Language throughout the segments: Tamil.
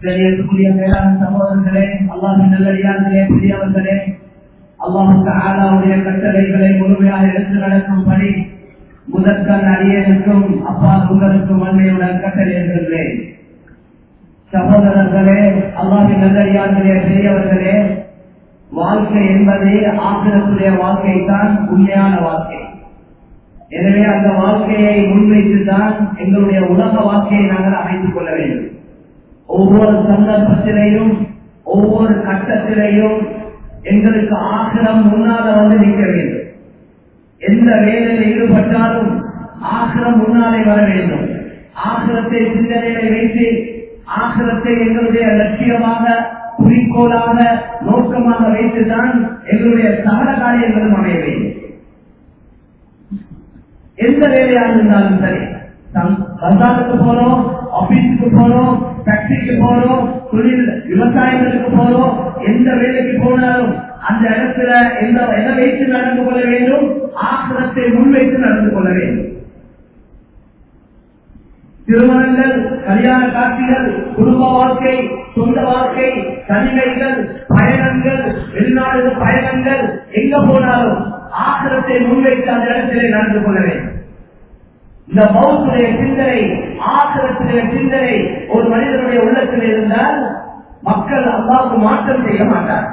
கணியத்துக்குரிய மேலான சகோதரர்களே அல்லாஹின் நல்லடியார்களே பெரியவர்களே அல்லாஹுக்கு ஆளாவுடைய கட்டளைகளை முழுமையாக எடுத்து நடக்கும்படி முதற்கண் அடியனுக்கும் அப்பா உங்களுக்கும் அண்மையுடன் கட்டளையிடுகின்றேன் சகோதரர்களே அல்லாஹின் நல்லடியார்களே பெரியவர்களே வாழ்க்கை என்பது ஆசிரத்துடைய வாழ்க்கை தான் உண்மையான வாழ்க்கை எனவே அந்த வாழ்க்கையை முன்வைத்துதான் எங்களுடைய உலக வாழ்க்கையை நாங்கள் அமைத்துக் கொள்ள வேண்டும் ஒவ்வொரு சந்தர்ப்பத்திலையும் ஒவ்வொரு கட்டத்திலையும் எங்களுக்கு ஆசிரம் முன்னால வந்து நிற்க வேண்டும் எந்த வேலையில் ஈடுபட்டாலும் ஆசிரம் முன்னாலே வர வேண்டும் ஆசிரத்தை சிந்தனையை வைத்து ஆசிரத்தை எங்களுடைய லட்சியமாக குறிக்கோளாக நோக்கமாக வைத்துதான் எங்களுடைய சகல காரியங்களும் அமைய வேண்டும் எந்த வேலையாக இருந்தாலும் சரி பந்தாருக்கு போறோம் ஆபீஸுக்கு போறோம் ஃபேக்டரிக்கு போறோம் தொழில் விவசாயங்களுக்கு போறோம் எந்த வேலைக்கு போனாலும் அந்த இடத்துல எந்த எதை வைத்து நடந்து கொள்ள வேண்டும் ஆசிரத்தை முன்வைத்து நடந்து கொள்ள வேண்டும் திருமணங்கள் கல்யாண காட்சிகள் குடும்ப வாழ்க்கை சொந்த வாழ்க்கை தனிமைகள் பயணங்கள் வெளிநாடு பயணங்கள் எங்க போனாலும் ஆசிரத்தை முன்வைத்து அந்த இடத்திலே நடந்து கொள்ள வேண்டும் இந்த பௌத்துடைய சிந்தனை ஆசிரத்துடைய சிந்தனை ஒரு மனிதனுடைய உள்ளத்தில் இருந்தால் மக்கள் அல்லாவுக்கு மாற்றம் செய்ய மாட்டார்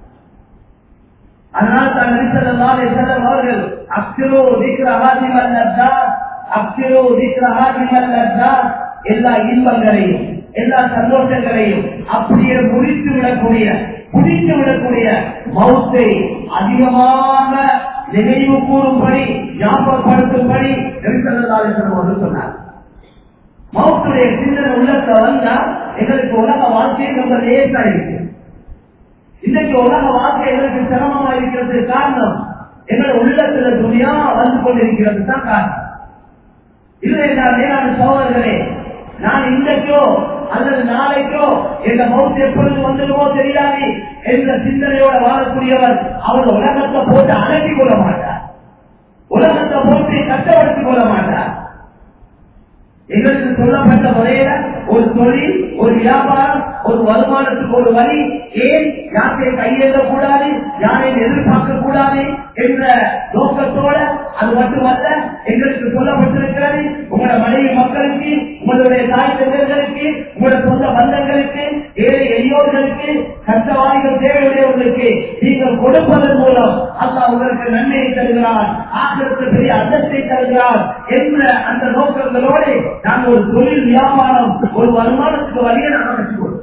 அதனால் தான் நரிசல்லாலே செல்லும் அவர்கள் அக்சிரோ தீக்கிர ஆதிம் அல்லா அக்சிரோ தீக்கிர ஆதிம் அல்லா எல்லா இன்பங்களையும் எல்லா சந்தோஷங்களையும் அப்படியே முடித்து விடக்கூடிய குடித்து விடக்கூடிய மௌத்தை அதிகமாக நினைவு கூறும்படி ஞாபகப்படுத்தும்படி நெருக்கல்லாலேசன் சொன்னார் மௌத்துடைய சிந்தனை உள்ளத்தை வந்தா எங்களுக்கு உலக வாழ்க்கை ரொம்ப லேசா இருக்கு இன்னைக்கு உலக வாழ்க்கை எங்களுக்கு சிரமமா இருக்கிறது காரணம் எங்கள் உள்ளத்துல துணியா வந்து கொண்டிருக்கிறது தான் காரணம் இல்லை என்றால் மேலான சோழர்களே நான் இன்றைக்கோ அல்லது நாளைக்கோ எந்த மௌத்து எப்பொழுது வந்துடுமோ தெரியாது என்ற சிந்தனையோட வாழக்கூடியவர் அவர் உலகத்தை போட்டு அடக்கி கொள்ள மாட்டார் உலகத்தை போட்டு கஷ்டப்படுத்திக் கொள்ள மாட்டார் எங்களுக்கு சொல்லப்பட்ட முறையில ஒரு தொழில் ஒரு வியாபாரம் ஒரு வருமானத்துக்கு ஒரு வழி ஏன் யாரையும் கையெழுத கூடாது யாரையும் எதிர்பார்க்க கூடாது என்ற நோக்கத்தோட அது மட்டுமல்ல எங்களுக்கு சொல்லப்பட்டிருக்கிறது உங்களோட மனைவி மக்களுக்கு உங்களுடைய தாய் தந்தைகளுக்கு உங்களோட சொந்த பந்தங்களுக்கு ஏழை எளியோர்களுக்கு கஷ்டவாதிகள் தேவையுடையவர்களுக்கு நீங்கள் கொடுப்பதன் மூலம் அல்லா உங்களுக்கு நன்மையை தருகிறார் ஆசிரியருக்கு பெரிய அந்தத்தை தருகிறார் என்ற அந்த நோக்கங்களோடு நாங்கள் ஒரு தொழில் வியாபாரம் ஒரு வருமானத்துக்கு வழியை நாங்கள் வச்சுக்கொள்வோம்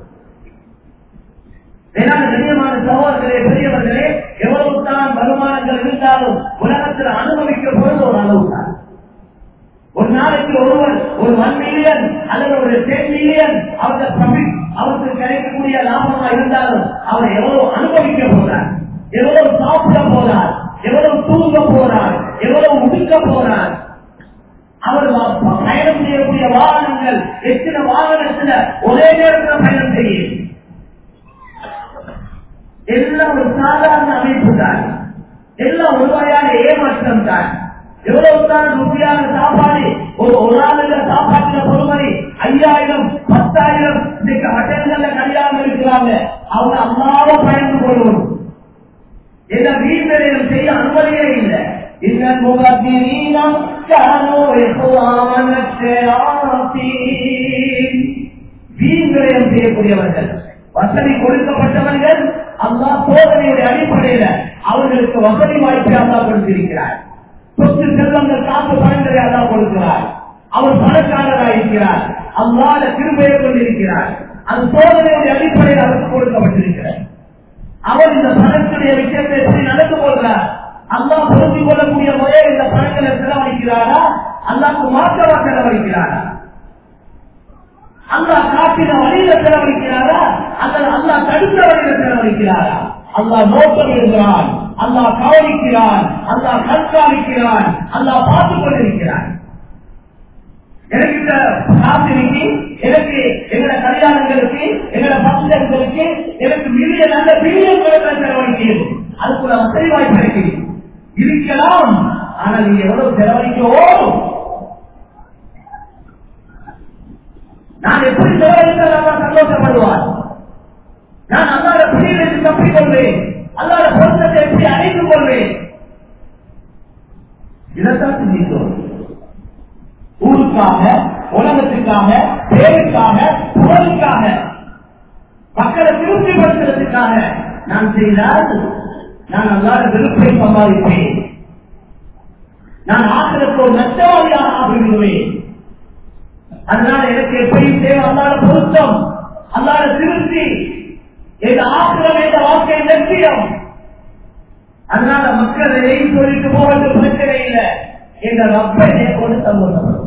வேளாண் கண்ணியமான சகோதரர்களே பெரியவர்களே எவ்வளவு தான் வருமானங்கள் இருந்தாலும் உலகத்தில் அனுபவிக்க போறது ஒரு அளவு தான் ஒரு நாளைக்கு ஒருவர் ஒரு ஒன் மில்லியன் அல்லது ஒரு டென் மில்லியன் அவருக்கு ப்ராஃபிட் அவருக்கு கிடைக்கக்கூடிய லாபமா இருந்தாலும் அவர் எவ்வளவு அனுபவிக்க போறார் எவ்வளவு சாப்பிட போறார் எவ்வளவு தூங்க போறார் எவ்வளவு முடிக்க போறார் அவர் பயணம் செய்யக்கூடிய வாகனங்கள் எத்தனை வாகனத்துல ஒரே நேரத்தில் பயணம் செய்யும் எல்லாம் ஒரு சாதாரண அமைப்பு தான் எல்லாம் ஒரு வகையான ஏமாற்றம் தான் எவ்வளவு தான் ருபியான சாப்பாடு ஒரு ஒரு ஆளுங்க சாப்பாட்டுல பொறுமதி ஐயாயிரம் பத்தாயிரம் இன்னைக்கு ஹட்டல்கள்ல கல்யாணம் இருக்கிறாங்க அவங்க அம்மாவும் பயந்து கொள்வோம் என்ன வீண்வரையும் செய்ய அனுமதியே இல்லை إن المبذرين كانوا إخوان الشياطين வீண்வரையும் செய்யக்கூடியவர்கள் வசதி கொடுக்கப்பட்டவர்கள் அல்லா சோதனையுடைய அடிப்படையில அவர்களுக்கு வசதி வாய்ப்பை அல்லா கொடுத்திருக்கிறார் சொத்து செல்வங்கள் காப்பு பணங்களை அல்லா கொடுக்கிறார் அவர் பணக்காரராக இருக்கிறார் அல்லாத திருமையை கொண்டிருக்கிறார் அது சோதனையுடைய அடிப்படையில் அவருக்கு கொடுக்கப்பட்டிருக்கிறார் அவர் இந்த பணத்துடைய விஷயத்தை எப்படி நடந்து கொள்கிறார் அல்லா பொருந்தி கொள்ளக்கூடிய முறையை இந்த பணங்களை செலவழிக்கிறாரா அல்லாக்கு மாற்றமா செலவழிக்கிறாரா அல்லா காட்டின வழியில செலவழிக்கிறாரா அல்லது அல்லா தடுத்த வழியில செலவழிக்கிறாரா அல்லா நோக்கம் இருக்கிறான் அல்லா கவனிக்கிறான் அல்லா கண்காணிக்கிறான் அல்லா பார்த்துக் கொண்டிருக்கிறான் எனக்கு இந்த காத்திரிக்கு எனக்கு எங்களோட கல்யாணங்களுக்கு எங்களோட பசங்களுக்கு எனக்கு மில்லியன் நல்ல பில்லியன் கணக்கில் செலவழிக்கிறது அதுக்குள்ள வசதி வாய்ப்பு இருக்கு இருக்கலாம் ஆனா நீங்க எவ்வளவு செலவழிக்கவோ நான் எப்படி செலவழித்தால் அல்லா சந்தோஷப்படுவார் நான் அல்லாத பிடியிலிருந்து தப்பிக்கொள்வேன் அல்லாத பொருத்தத்தை எப்படி அடைந்து கொள்வேன் இதைத்தான் சிந்தித்தோம் ஊருக்காக உலகத்துக்காக பேருக்காக புகழுக்காக மக்களை திருப்திப்படுத்துறதுக்காக நான் செய்தால் நான் அல்லாத வெறுப்பை சம்பாதிப்பேன் நான் ஆசிரியருக்கு ஒரு நஷ்டவாதியாக ஆகிவிடுவேன் அதனால எனக்கு எப்படி தேவை அல்லாத பொருத்தம் அல்லாத திருப்தி எந்த ஆசிரம் என்ற வாழ்க்கை லட்சியம் அதனால மக்கள் எதையும் சொல்லிட்டு போவது பிரச்சனை இல்லை என்ற ரப்பை கொண்டு சந்தோஷப்படும்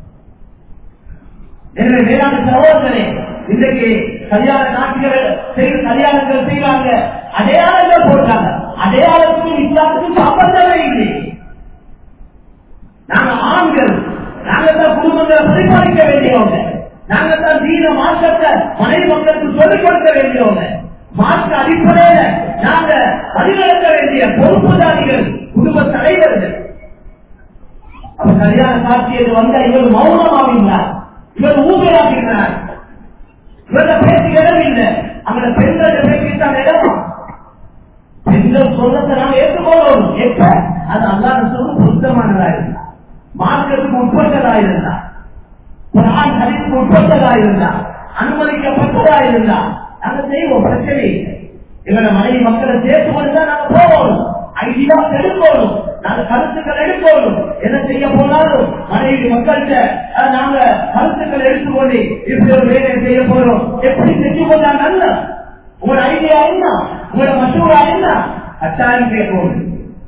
எனவே வேளாண் சகோதரனே இன்றைக்கு கல்யாண நாட்டுகள் செய்து கல்யாணங்கள் செய்யறாங்க அடையாளங்கள் போட்டாங்க அடையாளத்துக்கும் இஸ்லாத்துக்கும் சம்பந்தமே இல்லை நாங்க ஆண்கள் நாங்க தான் குடும்பங்களை பரிபாலிக்க வேண்டியவங்க நாங்க தான் தீன மாற்றத்தை மனைவி மக்களுக்கு சொல்லிக் கொடுக்க வேண்டியவங்க மாற்ற அடிப்படையில நாங்க வழிநடத்த வேண்டிய பொறுப்புதாரிகள் குடும்ப தலைவர்கள் அப்ப கல்யாண காட்சியது வந்த இவர் மௌனமாகின்றார் இவர் ஊமையாகின்றார் இவர பேச்சு இடம் இல்லை அந்த பெண்கள பேசித்தான் இடம் பெண்கள் சொல்றதை நாம் ஏற்றுக்கொள்ளணும் எப்ப அது அல்லாத சொல்ல பொருத்தமானதா இருந்தா மார்க்கத்துக்கு உட்பட்டதா இருந்தா குரான் ஹதீஸுக்கு உட்பட்டதா இருந்தா அனுமதிக்கப்பட்டதா இருந்தா நாங்க செய்வோம் பிரச்சனை இல்லை எங்களோட மனைவி மக்களை சேர்த்து கொண்டுதான் நாங்க போகணும் ஐடியா எடுக்கணும் நாங்க கருத்துக்கள் எடுக்கணும் என்ன செய்ய போனாலும் மனைவி மக்கள்கிட்ட அஹ், நாங்க கருத்துக்கள் எடுத்துக்கொண்டு இப்படி ஒரு வேலையை செய்ய போறோம் எப்படி செஞ்சு கொண்டா நல்ல உங்களோட ஐடியா என்ன உங்களோட மசூரா என்ன கட்டாயம் கேட்கணும்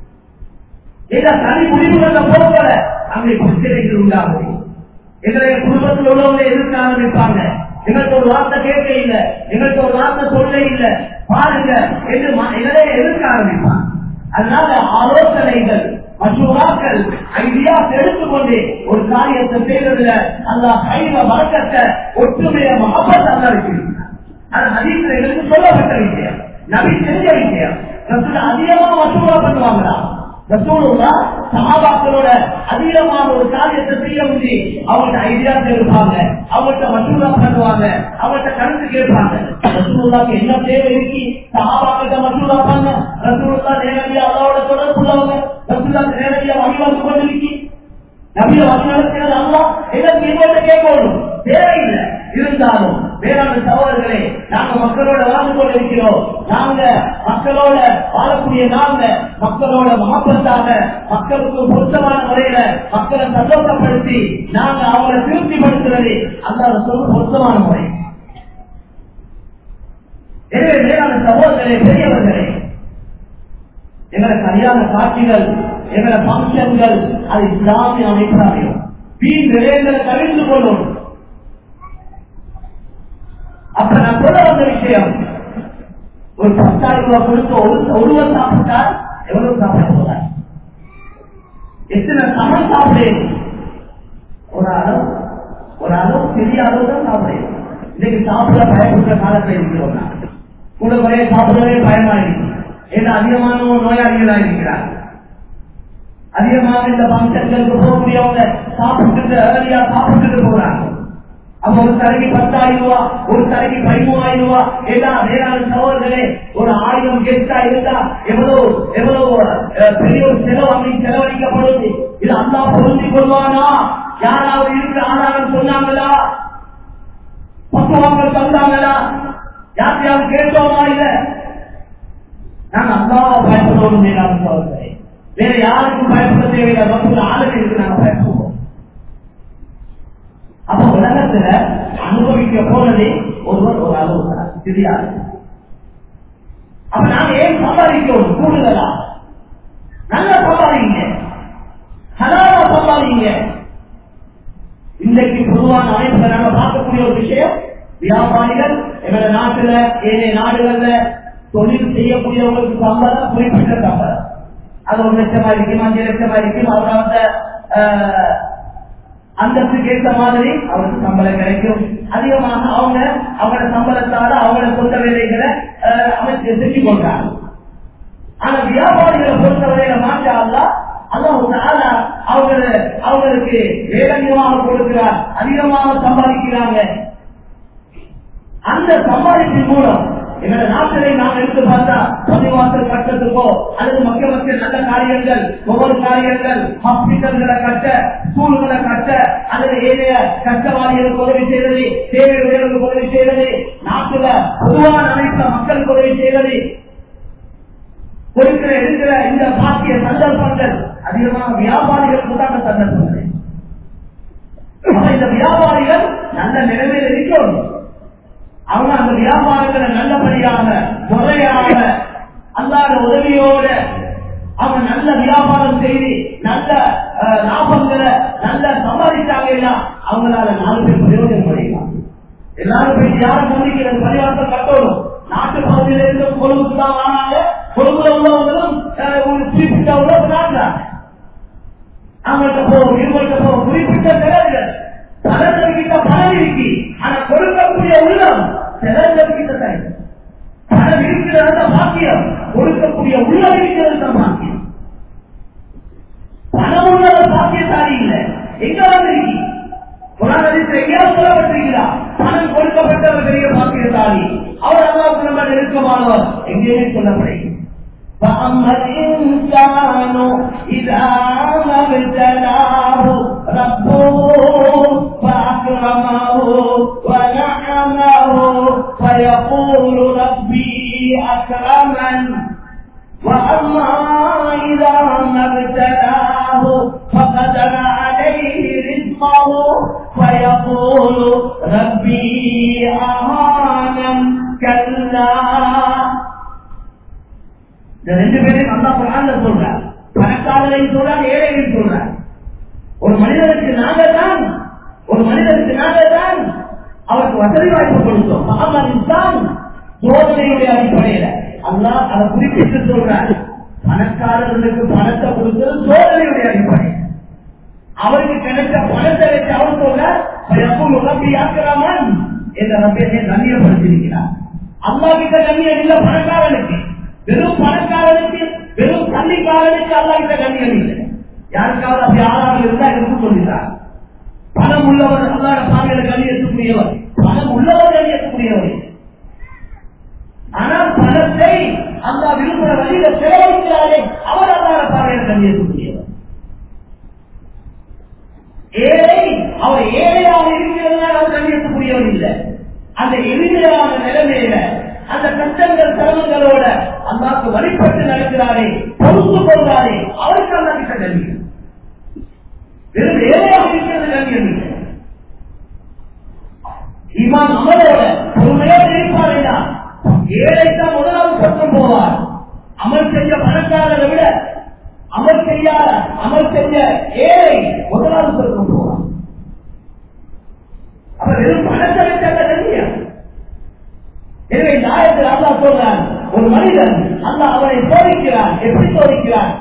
ஏதா தனி முடிவுகள போக்கல அங்கே பிரச்சனைகள் உண்டாகுது எங்களுடைய குடும்பத்தில் உள்ளவங்க எதிர்க்க ஆரம்பிப்பாங்க எங்களுக்கு ஒரு வார்த்தை கேட்க இல்ல எங்களுக்கு ஒரு வார்த்தை சொல்ல இல்ல பாருங்க என்று ம- எங்களே எதிர்க்க ஆரம்பிப்பாங்க அதனால ஆலோசனைகள் மசூராக்கள் ஐடியா எடுத்துக்கொண்டு ஒரு காரியத்தை செய்யறதுல அல்லா கையில வழக்கத்தை ஒற்றுமைய மகப்பத் அல்ல வச்சிருக்கிறார் அது ஹதீஸ்ல எங்களுக்கு சொல்லப்பட்ட விஷயம் நபி செஞ்ச விஷயம் ரசூல் அதிகமா மசூரா பண்ணுவாங்களா ரசூலுல்லா சஹாபாக்களோட அதிகமான ஒரு காரியத்தை செய்ய முடியும் அவங்கள்ட்ட ஐடியா இருப்பாங்க அவங்கள்ட்ட மசூரா பண்ணுவாங்க அவங்கள்ட்ட கருத்து கேட்பாங்க ரசூலுல்லாக்கு என்ன தேவை இருக்கு சஹாபாக்கிட்ட மசூரா பண்ண ரசூலுல்லா நேரடியா அல்லாவோட தொடர்புள்ளவங்க ரசூலுல்லாக்கு நேரடியா வழிவாங்க கொண்டிருக்கி நபிய வசனத்தினர் அல்லா எதற்கு இவர்கிட்ட கேட்கணும் தேவையில்லை இருந்தாலும் வேளாண் சகோதரர்களே நாங்க மக்களோட வாழ்ந்து கொண்டிருக்கிறோம் நாங்க மக்களோட வாழக்கூடிய நாங்க மக்களோட மகப்பத்தாக மக்களுக்கு பொருத்தமான முறையில மக்களை சந்தோஷப்படுத்தி நாங்க அவங்களை திருப்திப்படுத்துறது அந்த சொல்ல பொருத்தமான முறை எனவே வேளாண் சகோதரர்களே பெரியவர்களே எங்களை கல்யாண காட்சிகள் எங்களை பங்கன்கள் அது இஸ்லாமிய அமைப்பாக வீண் விடயங்களை தவிர்த்து கொள்ளும் அப்ப நான் சொல்ல வந்த விஷயம் ஒரு பத்தாயிரம் ரூபாய் கொடுத்து ஒரு ஒருவர் சாப்பிட்டால் எவ்வளவு சாப்பிட போறார் எத்தனை சமம் சாப்பிடுறேன் ஒரு அளவு ஒரு அளவு பெரிய அளவு தான் சாப்பிடுறேன் இன்னைக்கு சாப்பிட பயப்படுற காலத்தில் இருக்கிறோம் நான். கூட குறைய சாப்பிடவே பயமா இருக்கு ஏன்னா அதிகமான நோயாளிகளா இருக்கிறார் அதிகமாக இந்த பங்கன்களுக்கு போகக்கூடியவங்க சாப்பிட்டு ஏர்லியா சாப்பிட்டு போறாங்க அப்ப ஒரு தலைக்கு பத்தாயிரம் ரூபா ஒரு தலைக்கு பதிமூவாயிரம் ரூபா எல்லாம் வேளாண் சகோதரர்களே ஒரு ஆயிரம் கெஸ்டா இருந்தா எவ்வளவு எவ்வளவு அஹ், பெரிய ஒரு செலவு அன்னைக்கு செலவழிக்கப்படுது இது அல்லா பொருந்தி கொள்வானா யாராவது இருக்கு ஆனாலும் சொன்னாங்களா பக்குவாக்கள் தந்தாங்களா யாரையாவது கேட்டோமா இல்ல நாங்க அல்லாவை பயப்படுவோம் மேலாண் சகோதரே வேற யாருக்கும் பயப்பட தேவையில்லை மக்கள் ஆளுநர் இருக்கு நாங்க பயப்படுவோம் அப்ப உலகத்துல அனுபவிக்க போனதே ஒருவர் ஒரு அளவு தான் தெரியாது அப்ப நாங்க ஏன் சம்பாதிக்கணும் கூடுதலா நல்லா சம்பாதிங்க ஹலாலா சம்பாதிங்க இன்றைக்கு பொதுவான அமைப்புல நாங்க பார்க்கக்கூடிய ஒரு விஷயம் வியாபாரிகள் எங்களோட நாட்டுல ஏனைய நாடுகள்ல தொழில் செய்யக்கூடியவங்களுக்கு சம்பளம் குறிப்பிட்ட சம்பளம் அது ஒரு லட்சமா இருக்கும் அஞ்சு லட்சமா இருக்கும் அவர் அந்த ஆஹ், அந்தஸ்துக்கு ஏற்ற மாதிரி அவருக்கு சம்பளம் கிடைக்கும் அதிகமாக அவங்க அவங்களோட சம்பளத்தால அவங்களோட சொந்த வேலைகளை ஆஹ், அமைச்சு செஞ்சு கொண்டாங்க ஆனா வியாபாரிகளை பொறுத்தவரையில மாற்றா அல்லா அல்லாஹ் அவங்க அவங்களுக்கு வேலையமாக கொடுக்கிறார் அதிகமாக சம்பாதிக்கிறாங்க அந்த சம்பாதிப்பின் மூலம் எங்களோட நாட்டிலை நாம் எடுத்து பார்த்தா பள்ளிவாசல் கட்டத்துக்கோ அல்லது மக்கள் மக்கள் நல்ல காரியங்கள் ஒவ்வொரு காரியங்கள் ஹாஸ்பிட்டல்களை கட்ட ஸ்கூல்களை கட்ட அல்லது ஏழைய கஷ்டவாதிகளுக்கு உதவி செய்வது தேவை உயர்வுக்கு உதவி செய்வது நாட்டுல பொதுவான அமைப்புல மக்களுக்கு உதவி செய்வது கொடுக்கிற இருக்கிற இந்த பாக்கிய சந்தர்ப்பங்கள் அதிகமாக வியாபாரிகளுக்கு தான் அந்த சந்தர்ப்பங்கள் அப்ப இந்த வியாபாரிகள் நல்ல நிலைமையில் இருக்கணும் அவங்க அந்த வியாபாரங்களை நல்லபடியாக முறையாக அல்லாத உதவியோட அவங்க நல்ல வியாபாரம் செய்து நல்ல அஹ், லாபங்களை நல்ல சம்பாதிச்சாங்க அவங்களால நாலு பேர் பிரயோஜனம் பண்ணிக்கலாம் எல்லாரும் போய் யாரும் சந்திக்கிறது பரிவாரத்தை கட்டணும் நாட்டு பகுதியில இருந்து கொழும்புக்கு தான் வாங்க கொழும்புல உள்ளவங்களும் அஹ், ஒரு குறிப்பிட்ட உறவு நாட்டாங்க அவங்கள்ட்ட போகும் இவங்கள்ட்ட போகும் குறிப்பிட்ட செலவுகள் பலர்கிட்ட பணம் இருக்கு ஆனா கொடுக்கக்கூடிய உள்ளம் செலவுகிட்ட தான் பணம் இருக்கிறது தான் பாக்கியம் கொடுக்கக்கூடிய உள்ளம் இருக்கிறது தான் பாக்கியம் பணம் உள்ளத பாக்கியசாலி இல்லை எங்க வந்து இருக்கு புராணத்தில் எங்கேயாவது சொல்லப்பட்டிருக்கிறா பணம் கொடுக்கப்பட்டவர் பெரிய பாக்கியசாலி அவர் அல்லாவுக்கு நம்ம நெருக்கமானவர் எங்கேயுமே சொல்லப்படுகிறது فأما الإنسان إذا ما ابتلاه ربه فأكرمه ونعمه فيقول ربي أكرمن وأما إذا ما ابتلاه فقدر عليه رزقه فيقول ربي أهانن كلا இந்த ரெண்டு பேரையும் அல்லா குரான்ல சொல்றார் பணக்காரரையும் சொல்றார் ஏழையும் சொல்றார் ஒரு மனிதனுக்கு நாங்கள் தான் ஒரு மனிதனுக்கு நாங்கள் தான் அவருக்கு வசதி வாய்ப்பு கொடுத்தோம் மகாமன் தான் சோதனையுடைய அடிப்படையில அல்லாஹ் அதை குறிப்பிட்டு சொல்றார் பணக்காரர்களுக்கு பணத்தை கொடுத்தது சோதனையுடைய அடிப்படையில் அவருக்கு கிடைச்ச பணத்தை வச்சு அவர் சொல்றார் எப்போ ரப்பி ஆக்கிராமன் என்ற ரப்பியை கண்ணியப்படுத்தியிருக்கிறார் அம்மா கிட்ட கண்ணியம் இல்ல பணக்காரனுக்கு வெறும் பணக்காரனுக்கு வெறும் கல்விக்காரனுக்கு அல்லா கிட்ட கண்ணியம் இல்லை யாருக்காவது அப்படி ஆறாவது இருந்தா எனக்கு சொல்லிட்டார் பணம் உள்ளவர் அல்லாட பாதையில கண்ணியத்துக்குரியவர் பணம் உள்ளவர் கண்ணியத்துக்குரியவர் ஆனால் பணத்தை அல்லா விரும்புகிற வழியில செலவழிக்கிறாரே அவர் அல்லாட பாதையில கண்ணியத்துக்குரியவர் ஏழை அவர் ஏழையாக இருக்கிறதுனால அவர் கண்ணியத்துக்குரியவர் இல்லை அந்த எளிமையான நிலைமையில அந்த கஷ்டங்கள் சிரமங்களோட அல்லாக்கு வழிபட்டு நடக்கிறாரே பொறுத்து கொள்றாரே அவருக்கு அல்லா கிட்ட கண்ணியம் வெறும் ஏழையாக இருக்கிறது கண்ணியம் இல்லை இமான் அமலோட பொறுமையோடு இருப்பார் இல்லா ஏழைத்தான் முதலாவது பக்கம் போவார் அமல் செஞ்ச பணக்காரரை விட அமல் செய்யாத அமல் செஞ்ச ஏழை முதலாவது பக்கம் போவார் அப்ப வெறும் பணத்தை வச்சாங்க கண்ணியம் எனவே இந்த ஆயத்தில் அல்லா சொல்றான் ஒரு மனிதன் அல்லா அவனை சோதிக்கிறான் எப்படி சோதிக்கிறான்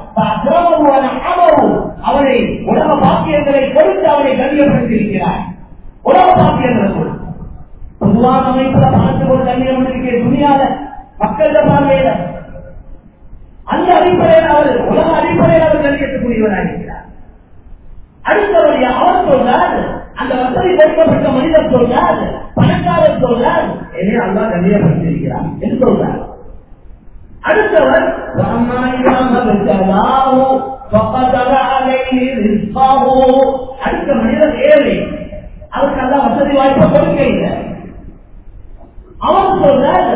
அவனை உலக பாக்கியங்களை கொடுத்து அவனை கண்ணியப்படுத்தியிருக்கிறான் உலக பாக்கியங்களை கொடுத்து பொதுவான அமைப்புல பணத்தை ஒரு கண்ணியம் இருக்கிற துணியாத மக்கள பார்வையில அந்த அடிப்படையில் அவர் உலக அடிப்படையில் அவர் கண்ணியத்துக்குரியவராக இருக்கிறார் அடுத்தவரையா அவர் சொல்றார் அந்த வசதி கொடுக்கப்பட்ட மனிதர் சொல்றார் பணக்காரர் சொல்றார் என்னை அல்லா கண்ணியப்படுத்தியிருக்கிறார் என்று சொல்றார் அடுத்தவர் அடுத்த மனிதர் ஏழை அவருக்கு அல்ல வசதி வாய்ப்பை கொடுக்க இல்லை அவர் சொல்றார்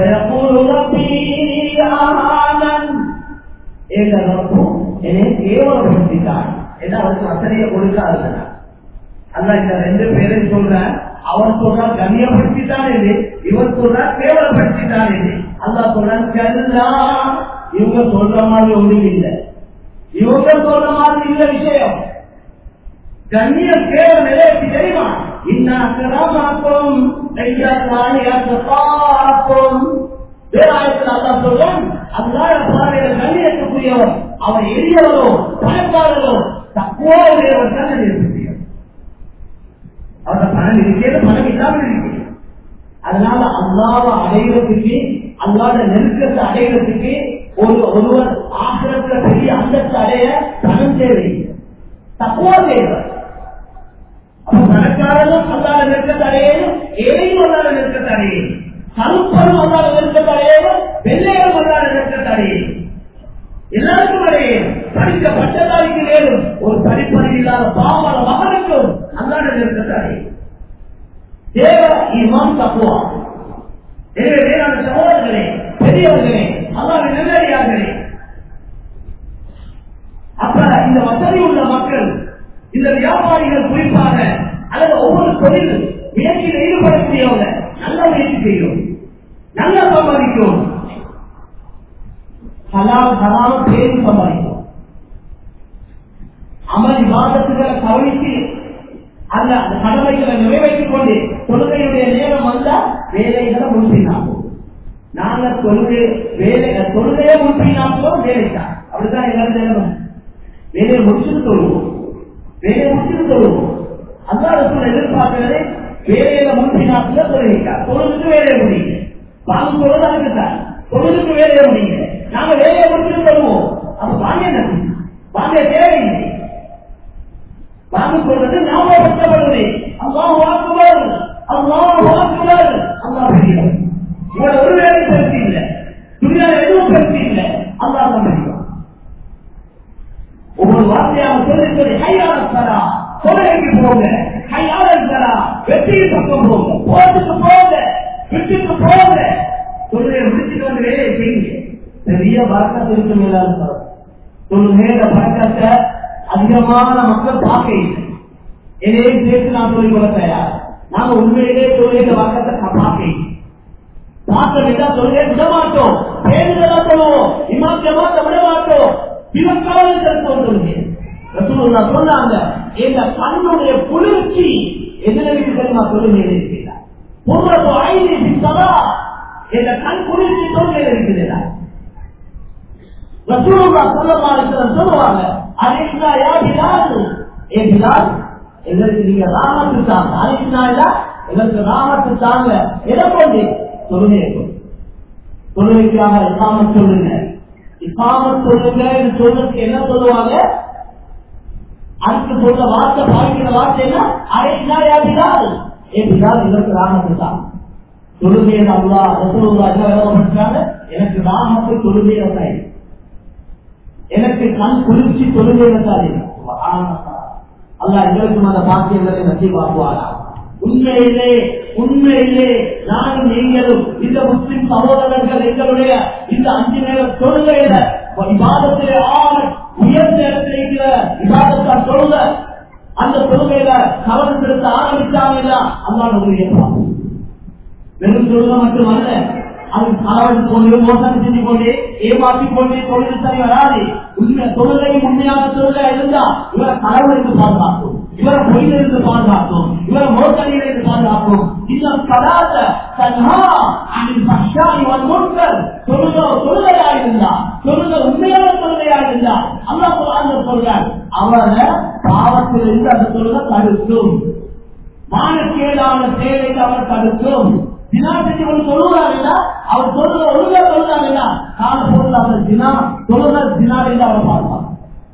என்னை கேவலப்படுத்திட்டார் என்ன அவருக்கு வசதியை கொடுக்காதுன்னா அல்ல இந்த ரெண்டு பேரையும் சொல்ற அவர் சொல்றார் கண்ணியப்படுத்திட்டான் இது இவர் சொல்றார் கேவலப்படுத்திட்டான் இது அல்லா சொல்றான் இவங்க சொல்ற மாதிரி ஒன்றும் இல்லை இவங்க சொல்ற மாதிரி இல்ல விஷயம் கண்ணியம் கேவல நிலையத்து தெரியுமா இன்னாக்கிறோம் கண்ணியத்துக்குரியவர் அவர் எளியவரோ பணக்காரரோ தக்குவா உடையவர் தான் கண்ணியத்துக்குரியவர் அவரோட பணம் இருக்கிறது பணம் இல்லாமல் இருக்கு அதனால அல்லாத அடைகிறதுக்கு அல்லாத நெருக்கத்தை அடைகிறதுக்கு ஒரு ஒருவர் ஆசிரத்துல பெரிய அந்தஸ்து அடைய பணம் தேவை தப்புவா தேவை அப்ப பணக்காரனும் அல்லாத நெருக்கத்தடையேனும் ஏழையும் அல்லாத நெருக்கத்தடையேனும் கருப்பனும் அல்லாத நெருக்கத்தடையேனும் வெள்ளையும் அல்லாத நெருக்கத்தடையேனும் எல்லாருக்கும் அடையே படித்த பட்டதாரிக்கு மேலும் ஒரு படிப்பறிவு இல்லாத பாவல மகனுக்கும் அல்லாத நெருக்கத்தடையே தேவ இமாம் தப்புவா எனவே வேளாண் சகோதரர்களே பெரியவர்களே அல்லாத நல்லடியார்களே அப்ப இந்த வசதி உள்ள மக்கள் இந்த வியாபாரிகள் குறிப்பாக அல்லது ஒவ்வொரு தொழில் முயற்சியில் ஈடுபடக்கூடியவங்க நல்ல முயற்சி செய்யும் நல்ல சம்பாதிக்கும் ஹலால் ஹலால் பேரி சம்பாதிக்கும் அமல் விவாதத்துகளை கவனித்து அந்த அந்த கடமைகளை நிறைவேற்றிக் கொண்டு தொழுகையுடைய நேரம் வந்தா வேலைகளை முடிச்சினாகும் நாங்க தொழுகை வேலை தொழுகையே முடிச்சினாலும் வேலைதான் அப்படிதான் எல்லாரும் தேடணும் வேலையை முடிச்சுட்டு தொழுவோம் வேலையை முடிச்சுட்டு தொழுவோம் அல்லாத எதிர்பார்க்கிறது வேலையில முடிச்சினாப்புல தொழுகிட்டா தொழுதுக்கு வேலையை முடியுங்க வாங்க தொழுது அதுக்குத்தான் தொழுதுக்கு வேலையை முடியுங்க நாங்க வேலையை முடிச்சுட்டு தொழுவோம் அப்ப வாங்க என்ன வாங்க தேவையில்லை வாங்க சொல்றது நாம கஷ்டப்படுவது அல்லாஹ் வாக்குவர் அல்லாஹ் வாக்குவர் அல்லாஹ் பெரியவர் உங்களோட ஒரு வேலை பெருசி இல்லை துணியால எதுவும் பெருசி இல்லை அல்லாஹ் தான் பெரியவர் ஒவ்வொரு வார்த்தையாக சொல்லி சொல்லி கையாள தரா தொலைக்கு போங்க கையாள தரா வெற்றியின் பக்கம் போங்க போட்டுக்கு போங்க விட்டுக்கு போங்க தொழிலை முடிச்சுட்டு வந்து வேலையை செய்யுங்க பெரிய வார்த்தை திருத்த மேலான தொழுகையில பழக்கத்தை அதிகமான மக்கள் பார்க்க இல்லை எதையும் சேர்த்து நான் சொல்லிக் கொள்ள தயார் நாங்க உண்மையிலே தொழில வாக்கத்தை பார்க்க இல்லை பார்க்க வேண்டா தொழிலை விட மாட்டோம் பேருந்தா சொல்லுவோம் இமாத்தியமாத்த விட மாட்டோம் இவக்காவது செலுத்தோம் சொல்லுங்க ரசூலுல்லா சொன்னாங்க இந்த கண்ணுடைய குளிர்ச்சி எதிர இருக்கு தெரியுமா தொழுகையில் இருக்கிறார் பூர்வத்து ஐந்து சதா இந்த கண் குளிர்ச்சி தொழுகையில் இருக்கிறார் ரசூலுல்லா சொல்லமா இருக்கிற சொல்லுவாங்க அலிஸ்னா யா பிலால் ஏ பிலால் எங்களுக்கு நீங்க ராமத்து தாங்க அலிஸ்னா இல்ல எங்களுக்கு ராமத்து தாங்க எதை கொண்டு தொழுகையை கொண்டு தொழுகைக்காக இசாமத் சொல்லுங்க இசாமத் சொல்லுங்க சொல்றதுக்கு என்ன சொல்லுவாங்க அதுக்கு சொல்ற வார்த்தை பாதிக்கிற வார்த்தை என்ன அலிஸ்னா யா பிலால் ஏ பிலால் எங்களுக்கு ராமத்து தான் தொழுகையில் அல்லா ரசூலுல்லா என்ன எனக்கு ராமத்து தொழுகையை தான் எனக்கு கண் குளிர்ச்சி தொழுகை வந்தாரு அல்ல எங்களுக்கும் அந்த பாக்கியங்களை நசீவாக்குவாரா உண்மையிலே உண்மையிலே நானும் நீங்களும் இந்த முஸ்லிம் சகோதரர்கள் எங்களுடைய இந்த அஞ்சு நேர தொழுகையில விவாதத்திலே ஆன உயர்ந்த இடத்தில் இருக்கிற விவாதத்தை தொழுக அந்த தொழுகையில கவனம் செலுத்த ஆரம்பிச்சாங்க அல்லாத உரிய வெறும் தொழுகை மட்டுமல்ல அது களவெடுத்து கொண்டு மோசடி செஞ்சு கொண்டு ஏமாற்றி கொண்டு தொழில் சரி வராது உண்மை தொழிலை உண்மையான தொழிலா இருந்தா இவரை களவெடுத்து பாதுகாக்கும் இவரை பொய்யிலிருந்து பாதுகாக்கும் இவரை மோசடியிலிருந்து பாதுகாக்கும் இன்னும் கலாத தன்ஹா அனில் பஷானி வன் முன்கர் தொழுகை தொழுகையா இருந்தா தொழுகை உண்மையான தொழுகையா இருந்தா அல்லாஹ் குர்ஆன்ல சொல்றார் அவரை பாவத்திலிருந்து அந்த தொழுகை தடுக்கும் மானக்கேடான செயலை அவர் தடுக்கும் தினா செஞ்சு கொண்டு சொல்லுறாருன்னா அவர் சொல்ற ஒழுங்கா சொல்றாருன்னா கால பொருள் அவர் தினா சொல்ற தினா என்று அவர் பார்ப்பார்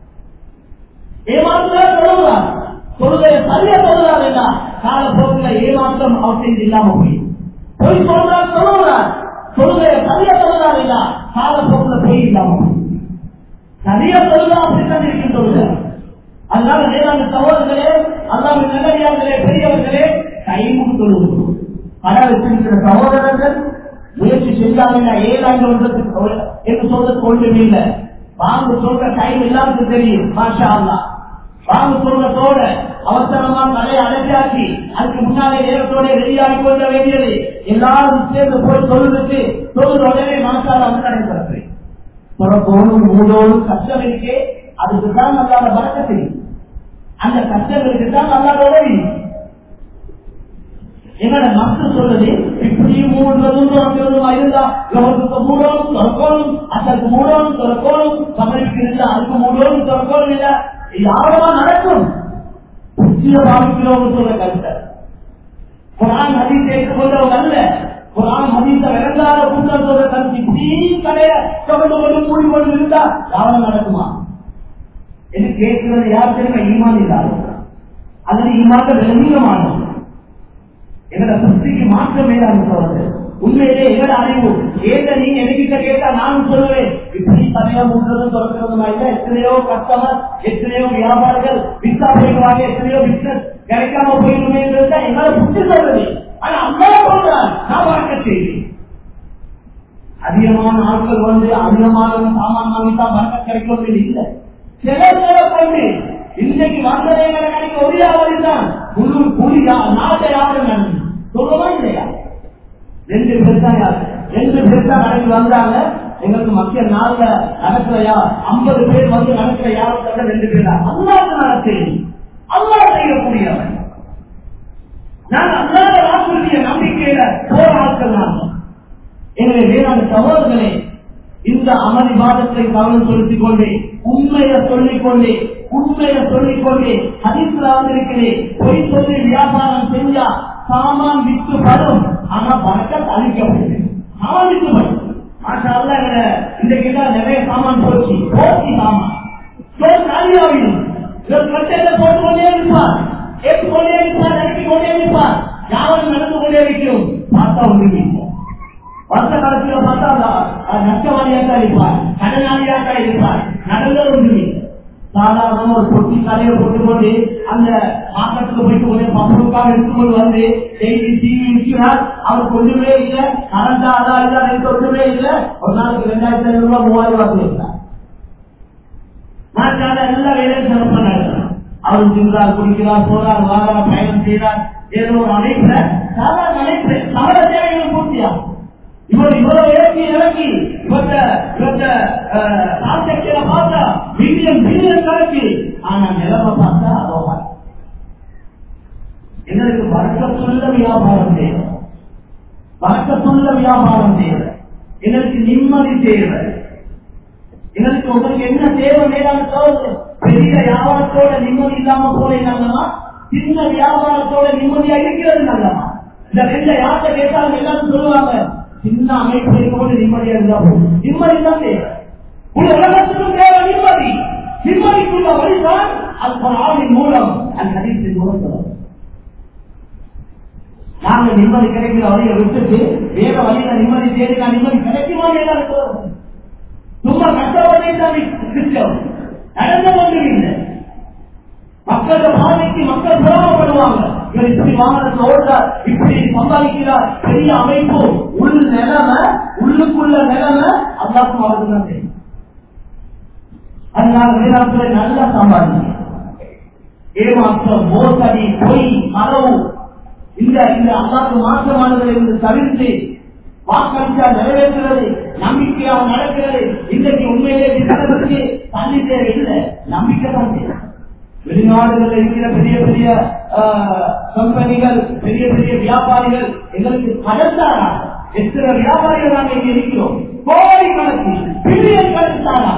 ஏமாற்ற சொல்லுறார் சொல்லுதை சரியா சொல்றாருன்னா கால போக்குல ஏமாற்றம் அவர் செஞ்சு இல்லாம போய் பொய் சொல்றார் சொல்லுறார் சொல்லுதை சரியா சொல்றாருன்னா கால போக்குல பொய் இல்லாம போய் சரியா சொல்லுறா அப்படித்தான் இருக்கு சொல்லுறார் அதனால வேளாண் சகோதரர்களே அல்லாமல் நல்லடியார்களே பெரியவர்களே கைமுக தொழுகிறோம் கடை வச்சிருக்கிற சகோதரர்கள் முயற்சி செஞ்சாங்க ஏழாண்டு வருடத்துக்கு என்று சொல்றதுக்கு ஒன்றும் இல்லை வாங்க சொல்ற டைம் எல்லாருக்கும் தெரியும் மாஷா அல்லா வாங்க சொல்றதோட அவசரமா கடையை அடைச்சாச்சு அதுக்கு முன்னாலே நேரத்தோட ரெடியாகி கொள்ள வேண்டியது எல்லாரும் சேர்ந்து போய் சொல்றதுக்கு சொல்ற உடனே மாஷால வந்து நடைபெறது புறப்போனும் மூடோனும் கஷ்டம் இருக்கே அதுக்கு தான் நல்லாத வழக்கத்தில் அந்த கஷ்டங்களுக்கு தான் நல்லாத உதவி எங்களோட மக்கள் சொல்றது இப்படி மூடுறதும் திறக்கிறதுமா இருந்தா இவருக்கு மூடணும் திறக்கணும் அதற்கு மூடணும் திறக்கணும் சமைக்கு இருந்தா அதுக்கு மூடணும் திறக்கணும் இல்ல யாரமா நடக்கும் புத்திய பாதிக்கிறவங்க சொல்ற கருத்தை குரான் ஹதீஸ் ஏற்றுக்கொண்டவங்க அல்ல குரான் ஹதீஸ விளங்காத கூட்டம் சொல்ற கருத்து இப்படி கடைய தொடர்ந்து கொண்டு மூடி கொண்டு இருந்தா யாரும் நடக்குமா என்று கேட்கிறது யார் தெரியுமா ஈமான் இல்லாத அது இம்மாக விளங்கமானது எங்களோட சக்திக்கு மாற்றம் மேலான சொல்றது உண்மையிலே எங்களோட அறிவு ஏங்க நீங்க என்கிட்ட கேட்டா நானும் சொல்லுவேன் இப்படி தனியா முன்றது தொடர்கிறதுமா இல்ல எத்தனையோ கஸ்டமர் எத்தனையோ வியாபாரிகள் விசா போயிடுவாங்க எத்தனையோ பிசினஸ் கிடைக்காம போயிடுமே எங்களால புத்தி சொல்றது ஆனா அம்மா சொல்றான் நான் வழக்க செய்வேன் அதிகமான ஆட்கள் வந்து அதிகமான சாமான் வாங்கித்தான் வழக்க கிடைக்கும் இல்லை சில சில கொண்டு இன்னைக்கு வந்ததே கிடைக்க ஒரே ஆவல் தான் முழு கூலி நாட்டை யாரும் சொல்லுவா இல்லையா ரெண்டு பேர் தான் யாரு ரெண்டு பேர் தான் கடைக்கு வந்தாங்க எங்களுக்கு மக்கள் நாள்ல நடக்கலையா ஐம்பது பேர் வந்து நடக்கிற யாரும் தவிர ரெண்டு பேர் தான் அல்லாத நடத்தேன் அல்லா செய்யக்கூடியவன் நான் அல்லாத வாக்குறுதிய நம்பிக்கையில போற ஆட்கள் நான் எனவே வேளாண் சகோதரர்களே இந்த அமளி வாதத்தை கவனம் செலுத்திக் கொண்டே உண்மையை சொல்லிக் கொண்டே உண்மையை சொல்லிக் கொண்டே ஹதீஸ்ல வந்திருக்கிறேன் பொய் சொல்லி வியாபாரம் செஞ்சா சாமான் விற்று படும் ஆனா பணத்தை அழிக்கப்படும் சாமான் விற்று படும் மாஷா அல்ல இந்த கிட்ட நிறைய சாமான் போச்சு போச்சு சாமான் ஸ்டோர் காலியாகிடும் இவர் கட்டையில போட்டு கொண்டே இருப்பார் ஏற்று கொண்டே இருப்பார் இறக்கி கொண்டே இருப்பார் யாரும் நடந்து கொண்டே இருக்கிறோம் பார்த்தா ஒன்று வருஷ காலத்தில் பார்த்தா நஷ்டவாதியாக இருப்பார் கடனாளியாக இருப்பார் நடந்தது ஒன்றுமே சாதாரண ஒரு பொட்டி தலையை போட்டுக்கொண்டு அந்த மார்க்கெட்டுக்கு போயிட்டு கொண்டு பம்புக்காக எடுத்துக்கொண்டு வந்து டெய்லி டிவி விற்கிறார் அவர் கொண்டுமே இல்லை கரண்டா அதான் இல்லை எனக்கு ஒன்றுமே இல்லை ஒரு நாளைக்கு ரெண்டாயிரத்தி ஐநூறு ரூபாய் மூவாயிரம் ரூபாய் கொடுக்கிறார் மாற்றாத எல்லா வேலையும் சிறப்பாக நடக்கிறார் அவர் தின்றார் குடிக்கிறார் போறார் வாரார் பயணம் செய்கிறார் ஏதோ ஒரு அமைப்புல சாதாரண அமைப்பு சமர தேவைகள் பூர்த்தியாகும் இவர் இவ்வளவு இறக்கி இறக்கி இவற்ற இவற்ற டிரான்சாக்சனை பார்த்தா மில்லியன் பில்லியன் கணக்கு ஆனா நிலைமை பார்த்தா அதோவா எங்களுக்கு வழக்கத்துள்ள வியாபாரம் தேவை வழக்கத்துள்ள வியாபாரம் தேவை எங்களுக்கு நிம்மதி தேவை எங்களுக்கு உங்களுக்கு என்ன தேவை மேலான சோதனை பெரிய வியாபாரத்தோட நிம்மதி இல்லாம போல நல்லமா சின்ன வியாபாரத்தோட நிம்மதியா இருக்கிறது நல்லமா இந்த ரெண்டு யார்கிட்ட கேட்டாலும் எல்லாரும் சொல்லுவாங்க சின்ன அமைப்பு இருக்கோடு நிம்மதியா இருந்தா போதும் நிம்மதி தான் தேவை உள்ள உலகத்துக்கும் தேவை நிம்மதி நிம்மதிக்குள்ள வழிதான் அது ஆவின் மூலம் அந்த ஹதீஸின் மூலம் சொல்லுவோம் நாங்க நிம்மதி கிடைக்கிற வழியை விட்டுட்டு வேற வழியில நிம்மதி தேடி நான் நிம்மதி கிடைக்குமா எல்லாரும் சும்மா கஷ்டப்பட்டே தான் கிறிஸ்தவம் நடந்த ஒன்றும் இல்லை மக்களோட பாதைக்கு மக்கள் சிரமப்படுவாங்க இவர் இப்படி வாகனத்தில் ஓடுறார் இப்படி சம்பாதிக்கிறார் பெரிய அமைப்பு உள் நிலைமை உள்ளுக்குள்ள நிலைமை அல்லாக்கும் அவருக்கு தான் தெரியும் அதனால வேதாத்துல நல்லா சம்பாதிங்க ஏமாற்றம் மோசடி பொய் களவு இந்த இந்த அல்லாக்கு மாற்றமானதை இருந்து தவிர்த்து வாக்களிச்சா நிறைவேற்றுறது நம்பிக்கையாக நடக்கிறது இன்றைக்கு உண்மையிலே நடவடிக்கை தண்ணி தேவை இல்லை நம்பிக்கை தான் தேவை வெளிநாடுகளில் இருக்கிற பெரிய பெரிய கம்பெனிகள் பெரிய பெரிய வியாபாரிகள் எங்களுக்கு கடந்தாரா எத்தனை வியாபாரிகள் நாங்கள் இங்க இருக்கிறோம் கோடி கணக்கு பில்லியன் கணக்கு தாரா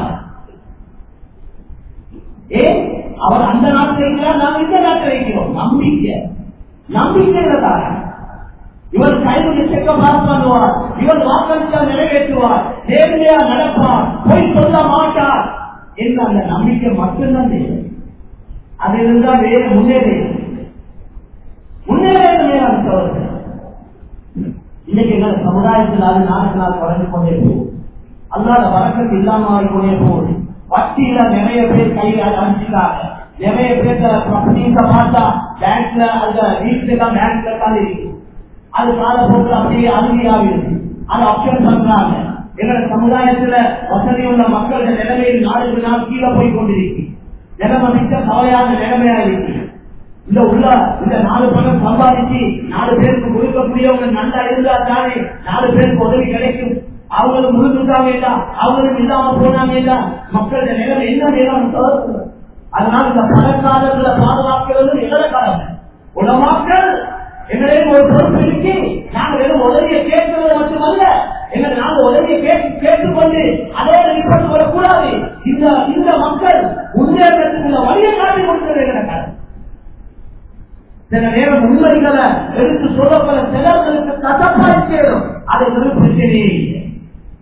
ஏ அவர் அந்த நாட்டில் இருக்கிறார் நாங்கள் இந்த நாட்டில் இருக்கிறோம் நம்பிக்கை நம்பிக்கை தாரா இவர் கைது செக்க பாஸ் பண்ணுவார் இவர் வாக்களித்தா நிறைவேற்றுவார் நேர்மையா நடப்பார் பொய் சொல்ல மாட்டார் என்ற அந்த நம்பிக்கை மட்டும்தான் தேவை அது இருந்தா வேறு முன்னேறி முன்னேற மேலான சோதனை இன்னைக்கு எங்கள் சமுதாயத்தில் அது நாளுக்கு நாள் குறைந்து கொண்டே போகும் அல்லாத வழக்கத்து இல்லாம ஆகிக்கொண்டே போகுது வட்டியில நிறைய பேர் கையில் அடிச்சுட்டாங்க நிறைய பேர் ப்ராப்பர்ட்டிஸ பார்த்தா பேங்க்ல அந்த வீட்டுல தான் பேங்க்ல தான் இருக்கு அது காலப்போக்கில் அப்படியே அருமையாகிறது அது ஆப்ஷன் பண்றாங்க எங்களோட சமுதாயத்துல வசதி உள்ள மக்களுடைய நிலைமையில் நாளுக்கு நாள் கீழே போய் கொண்டிருக்கு நிலைமை மிக்க கவலையான நிலைமையா இருக்கு இந்த உள்ள இந்த நாலு பணம் சம்பாதிச்சு நாலு பேருக்கு கொடுக்கக்கூடியவங்க நல்லா இருந்தா தானே நாலு பேருக்கு உதவி கிடைக்கும் அவங்களும் முழுந்துட்டாங்க இல்ல அவங்களும் இல்லாம போனாங்க இல்ல மக்களுடைய நிலைமை என்ன நேரம் அதனால இந்த பணக்காரர்களை பாதுகாக்கிறது எங்கள கடமை உலமாக்கள் எங்களையும் ஒரு பொறுப்பு இருக்கு நாங்க வெறும் உதவியை கேட்கிறது மட்டுமல்ல எங்களை நாங்க உதவியை கேட்டு கேட்டுக்கொண்டு அதோட நிற்பட்டு வரக்கூடாது இந்த இந்த மக்கள் முன்னேற்றத்துக்கு வழியை காட்டி கொடுக்கிறது எங்களை கடமை சில நேரம் உண்மைகளை எடுத்து சொல்லப்பட சிலர்களுக்கு கசப்பாய் சேரும் அதை பிரச்சனையே இல்லை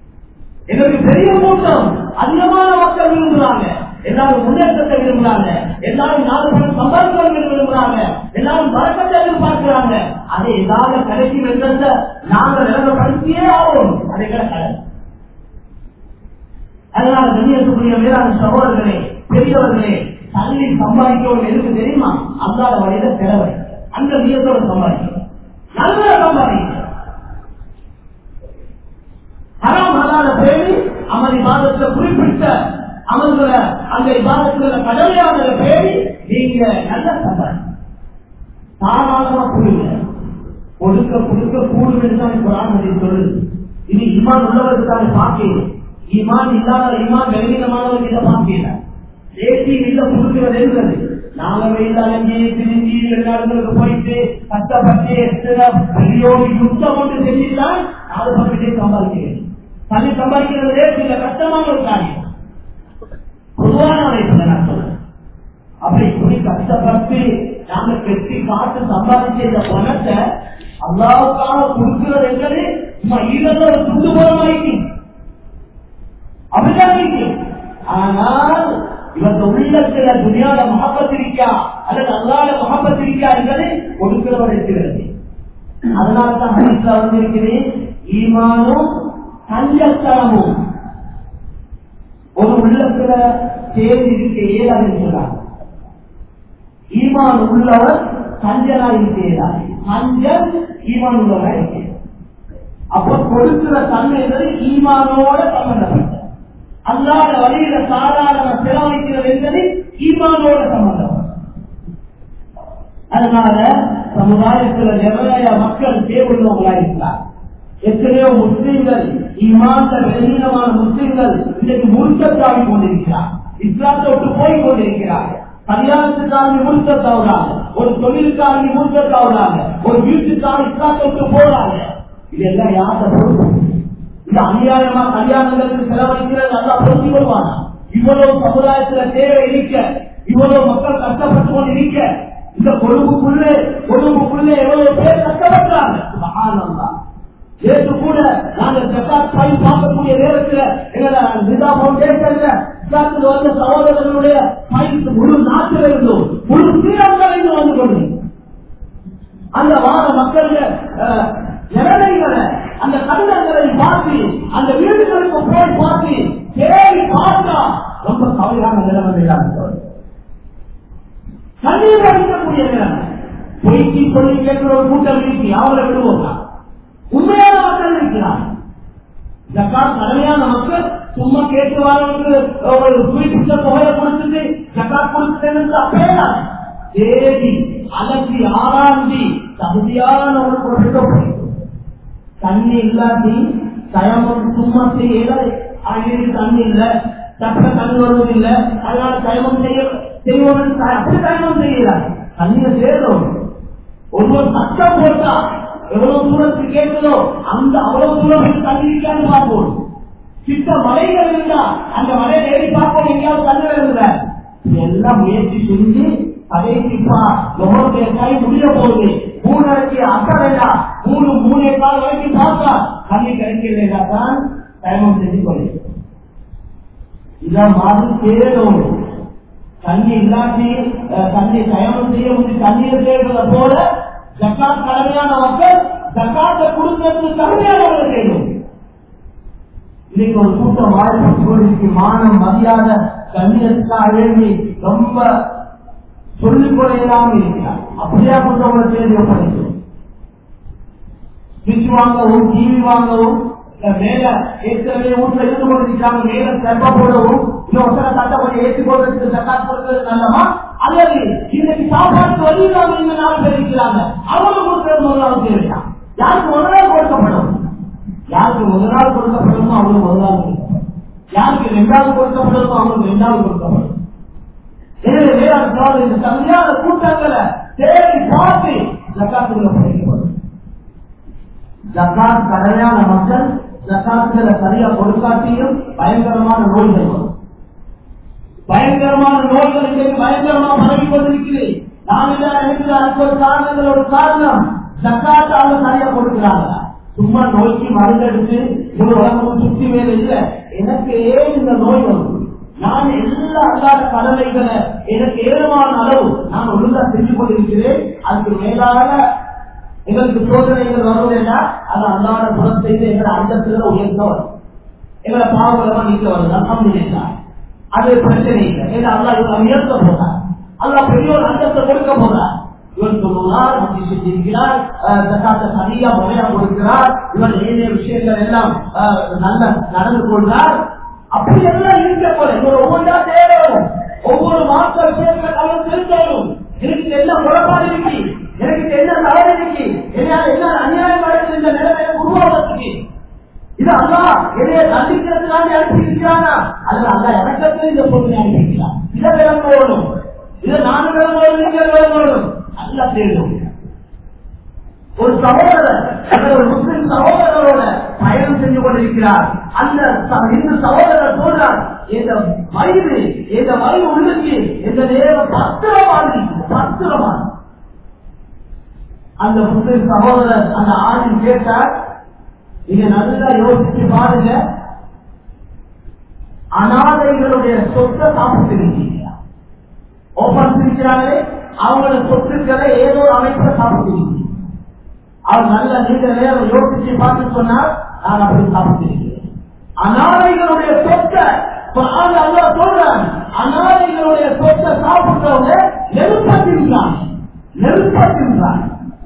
எங்களுக்கு பெரிய கூட்டம் அதிகமான மக்கள் விரும்புறாங்க எல்லாரும் முன்னேற்றத்தை விரும்புறாங்க எல்லாரும் நாலு பணம் சம்பாதிக்கணும் என்று விரும்புறாங்க எல்லாரும் வரக்கத்தை எதிர்பார்க்கிறாங்க அதை ஏதாவது கடைசி வென்றத நாங்கள் நிலவரப்படுத்தியே ஆகும் அதை கடை அதனால கண்ணியத்துக்குரிய மேலான சகோதரர்களே பெரியவர்களே தள்ளி சம்பாதிக்கணும் எதுக்கு தெரியுமா அல்லாத வழியில செலவை அந்த நீயத்தோட சம்பாதிக்கணும் நல்ல சம்பாதிக்கணும் ஹராம் ஹலால பேணி அமல் இபாதத்துல குறிப்பிட்ட அமல்களை அந்த இபாதத்துல கடமையான பேணி நீங்க நல்ல சம்பாதி தாராளமா கொடுங்க கொடுக்க கொடுக்க கூடுதல் தான் குரான் சொல்லுது இது இமான் உள்ளவர்களுக்கான பாக்கியம் ஈமான் இல்லாத ஈமான் வெளியினமானவர்கள் இதை பாக்கியல தேசி இல்ல கொடுக்கிறது இருக்கிறது நாங்க வெயில் அலைஞ்சி திரிஞ்சி வெளிநாடுகளுக்கு போயிட்டு கஷ்டப்பட்டு எத்தனை பெரியோடு யுத்தம் கொண்டு செஞ்சுதான் நாலு பக்கத்தை சம்பாதிக்கிறேன் தனி சம்பாதிக்கிறது லேட் இல்ல கஷ்டமான ஒரு காரியம் பொதுவான அமைப்பு நான் சொல்றேன் அப்படி இப்படி கஷ்டப்பட்டு நாங்க கெட்டி காத்து சம்பாதிச்ச இந்த பணத்தை அல்லாவுக்காக கொடுக்கிறது என்பது சும்மா ஈழத்துல ஒரு துண்டு போலமாயிருக்கு அப்படிதான் இருக்கு ஆனால் இவங்க உள்ளத்துல துணியால மகப்பத்திரிக்கா அல்லது அல்லாத மகப்பத்திரிக்கா என்பது கொடுக்கிறவர் இருக்கிறது அதனால்தான் ஹரிசா வந்திருக்கிறேன் ஈமானும் சஞ்சத்தனமும் ஒரு உள்ளத்துல சேர்ந்து இருக்க இயலாதுன்னு சொன்னாங்க ஈமான் உள்ளவர் சஞ்சலா இருக்க இயலாது சஞ்சல் ஈமான் உள்ளவரா இருக்கு அப்ப கொடுக்கிற தன்மை என்பது ஈமானோட சம்பந்தப்பட்ட அல்லாத வழியில சாதாரண செலவழிக்கிறது என்பது ஈமானோட சம்பந்தம் அதனால சமுதாயத்துல நிறைய மக்கள் தேவையுள்ளவங்களா இருக்கிறார் எத்தனையோ முஸ்லீம்கள் ஈமாந்த வெளிநீளமான முஸ்லீம்கள் இன்றைக்கு முழுக்கத்தாவி கொண்டிருக்கிறார் இஸ்லாத்தை விட்டு போய் கொண்டிருக்கிறார் கல்யாணத்துக்காக முழுக்கத்தாவுறாங்க ஒரு தொழிலுக்காக முழுக்கத்தாவுறாங்க ஒரு வீட்டுக்காக இஸ்லாத்தை விட்டு போறாங்க இதெல்லாம் யார்கிட்ட பொறுப்பு இது அநியாயமா கல்யாணங்களுக்கு செலவழிக்கிறது நல்லா பொருத்தி கொள்வாங்க இவ்வளவு சமுதாயத்துல தேவை இருக்க இவ்வளவு மக்கள் கஷ்டப்பட்டு கொண்டு இருக்க இந்த கொழும்புக்குள்ளே கொழும்புக்குள்ளே எவ்வளவு பேர் கஷ்டப்படுறாங்க சுபஹானல்லாஹ். நேற்று கூட நாங்க ஜக்காத் பை பார்க்கக்கூடிய நேரத்துல எங்களை நிதா பவுண்டேஷன்ல இஸ்லாத்தில் வந்த சகோதரர்களுடைய பை முழு நாட்டில் இருந்தோம் முழு ஸ்ரீலங்காவில் வந்து கொண்டு அந்த வார மக்கள் நிலைமைகளை அந்த கடிதங்களை பார்த்து அந்த வீடுகளுக்கு போய் பார்த்து தேடி பார்த்தா ரொம்ப கவலையான நிலைமை இல்லாமல் கண்ணீர் அடிக்கக்கூடிய நிலைமை பொய்க்கு சொல்லி கேட்கிற ஒரு கூட்டம் இருக்கு அவங்களை விடுவோம் உண்மையான மக்கள் இருக்கிறார் ஜக்காத் கடமையான மக்கள் சும்மா கேட்டு வரவங்களுக்கு ஒரு குறிப்பிட்ட தொகையை கொடுத்துட்டு ஜக்காத் கொடுத்துட்டு அப்பேடா தேடி அலசி ஆராய்ச்சி தகுதியான ஒரு பொருட்கள் தண்ணி இல்லாட்டி தயமம் சும்மா செய்யல ஆகிய தண்ணி இல்ல தக்க தண்ணி வருவதில்லை அதனால தயமம் செய்ய செய்வோம் அப்படி தயமம் செய்யலாம் தண்ணியை சேரும் ஒருவர் சட்டம் போட்டா எவ்வளவு தூரத்துக்கு கேட்குதோ அந்த அவ்வளவு தூரம் தண்ணி இருக்கான்னு பார்ப்போம் சித்த மலைகள் இருந்தா அந்த மலையை ஏறி பார்ப்போம் எங்கேயாவது தண்ணி வருகிற எல்லாம் முயற்சி செஞ்சு கடைசிப்பா லோகத்தை கை முடிய போகுது மூணரைக்கு அக்கறையா மூணு மூணே கால் வரைக்கும் பார்த்தா தண்ணி கிடைக்கலையா தான் தயமம் செஞ்சு போயிருக்கு இதான் மாதிரி தேடும் தண்ணி இல்லாட்டி தண்ணி தயமம் செய்ய முடியும் தண்ணீர் தேடுறத போல ஜக்காத் கடமையான மக்கள் ஜக்காத்தை கொடுக்கறதுக்கு கடமையானவர்கள் தேடும் இன்னைக்கு ஒரு கூட்டம் வாழ்க்கை சூழலுக்கு மானம் மரியாதை கண்ணியத்துக்காக வேண்டி ரொம்ப சொல்லிக் கொள்ளையில்லாம இருக்கிறார் அப்படியா கொண்டவங்களை தேர்வு பண்ணிக்கிறோம் ஃபிரிட்ஜ் வாங்கவும் டிவி வாங்கவும் மேல ஏற்கனவே வீட்டுல இருந்து கொண்டிருக்காங்க மேல செப்ப போடவும் இன்னொரு தட்டை கொஞ்சம் ஏற்றி போடுறதுக்கு சக்காத் கொடுக்கிறது நல்லமா அல்லது இன்னைக்கு சாப்பாட்டு வழி இல்லாம இந்த நாலு பேர் இருக்கிறாங்க அவங்க கொடுக்கிறது முதலாவது தேவையா யாருக்கு முதலாவது கொடுக்கப்படும் யாருக்கு முதலாவது கொடுக்கப்படுமோ அவங்களுக்கு முதலாவது கொடுக்கப்படும் யாருக்கு ரெண்டாவது கொடுக்கப்படுமோ அவங்களுக்கு ரெண்டாவது கொடுக்கப்படும் எனவே வேளாண் சோழர் இந்த தனியான கூட்டங்களை தேடி பார்த்து ஜக்காத்துகளை படைக்கப்படும் ஜக்காத் கடமையான மக்கள் ஜக்காத்துகளை சரியா கொடுக்காட்டியும் பயங்கரமான நோய்கள் வரும் பயங்கரமான நோய்கள் இன்றைக்கு பயங்கரமா பரவி கொண்டிருக்கிறேன் நான் எனக்கு அதுக்கு ஒரு காரணங்கள் ஒரு காரணம் ஜக்காத்து அவங்க சரியா கொடுக்கிறாங்க சும்மா நோய்க்கு மருந்து எடுத்து ஒரு உலகம் சுத்தி மேல இல்ல எனக்கு ஏன் இந்த நோய் வரும் நான் எல்லா அல்லாத கடமைகளை எனக்கு ஏதுவான அளவு நான் ஒழுங்கா செஞ்சு கொண்டிருக்கிறேன் அதுக்கு மேலான எங்களுக்கு சோதனைகள் வருவதுன்னா அது அல்லாத புறம் செய்து எங்களை அந்தத்துல உயர்த்த வரும் எங்களை பாவங்களமா நீக்க வருது அல்ஹம்துலில்லா அது பிரச்சனை இல்லை ஏன்னா அல்லா இவங்க உயர்த்த போறார் அல்லா பெரிய ஒரு அந்தத்தை கொடுக்க போறார் இவன் சொல்லுவார் முத்தி செஞ்சிருக்கிறார் தக்காத்த சரியா முறையா கொடுக்கிறார் இவன் ஏனைய விஷயங்கள் எல்லாம் அஹ், நல்ல நடந்து கொள்றார் அப்படி எல்லாம் இருக்க போல ஒரு ஒவ்வொன்றா தேடணும் ஒவ்வொரு மாற்ற விஷயங்களை கவனம் செலுத்தணும் எனக்கு என்ன குழப்பாடு இருக்கு எனக்கு என்ன தவறு இருக்கு என்ன என்ன அநியாயம் நடக்குது இந்த நிலைமையை உருவாவதற்கு இது அல்லா என்னைய தண்டிக்கிறதுனால அனுப்பியிருக்கிறானா அல்ல அல்ல இறக்கத்துல இந்த பொருளை அனுப்பியிருக்கிறான் இதை விளங்கணும் இதை நானும் விளங்கணும் நீங்கள் விளங்கணும் அல்ல தேடும் ஒரு சகோதரர் அல்லது ஒரு முஸ்லிம் சகோதரரோட பயணம் செஞ்சு கொண்டிருக்கிறார் அந்த ச- இந்து சகோதரர் சொல்றார் இந்த வயிறு இந்த வயிறு உள்ளுக்கு இந்த நேரம் பத்திரமான பத்திரமான அந்த முஸ்லிம் சகோதரர் அந்த ஆணின் கேட்டார் நீங்க நல்லா யோசிச்சு பாருங்க அனாதைகளுடைய சொத்தை சாப்பிட்டுருக்கீங்களா ஓபன் பிரிக்கிறாங்களே அவங்களோட சொத்துக்களை ஏதோ ஒரு அமைப்புல சாப்பிட்டுருக்கீங்க அவர் நல்ல நீண்ட நேரம் யோசிச்சு பார்த்து சொன்னார் நான் அப்படி சாப்பிட்டிருக்கிறேன் அனாதைகளுடைய சொத்தை குர்ஆன்ல அல்லாஹ் சொல்றான் அனாதைகளுடைய சொத்தை சாப்பிட்டவங்க நெருப்பத்தின்றான் நெருப்பத்தின்றான்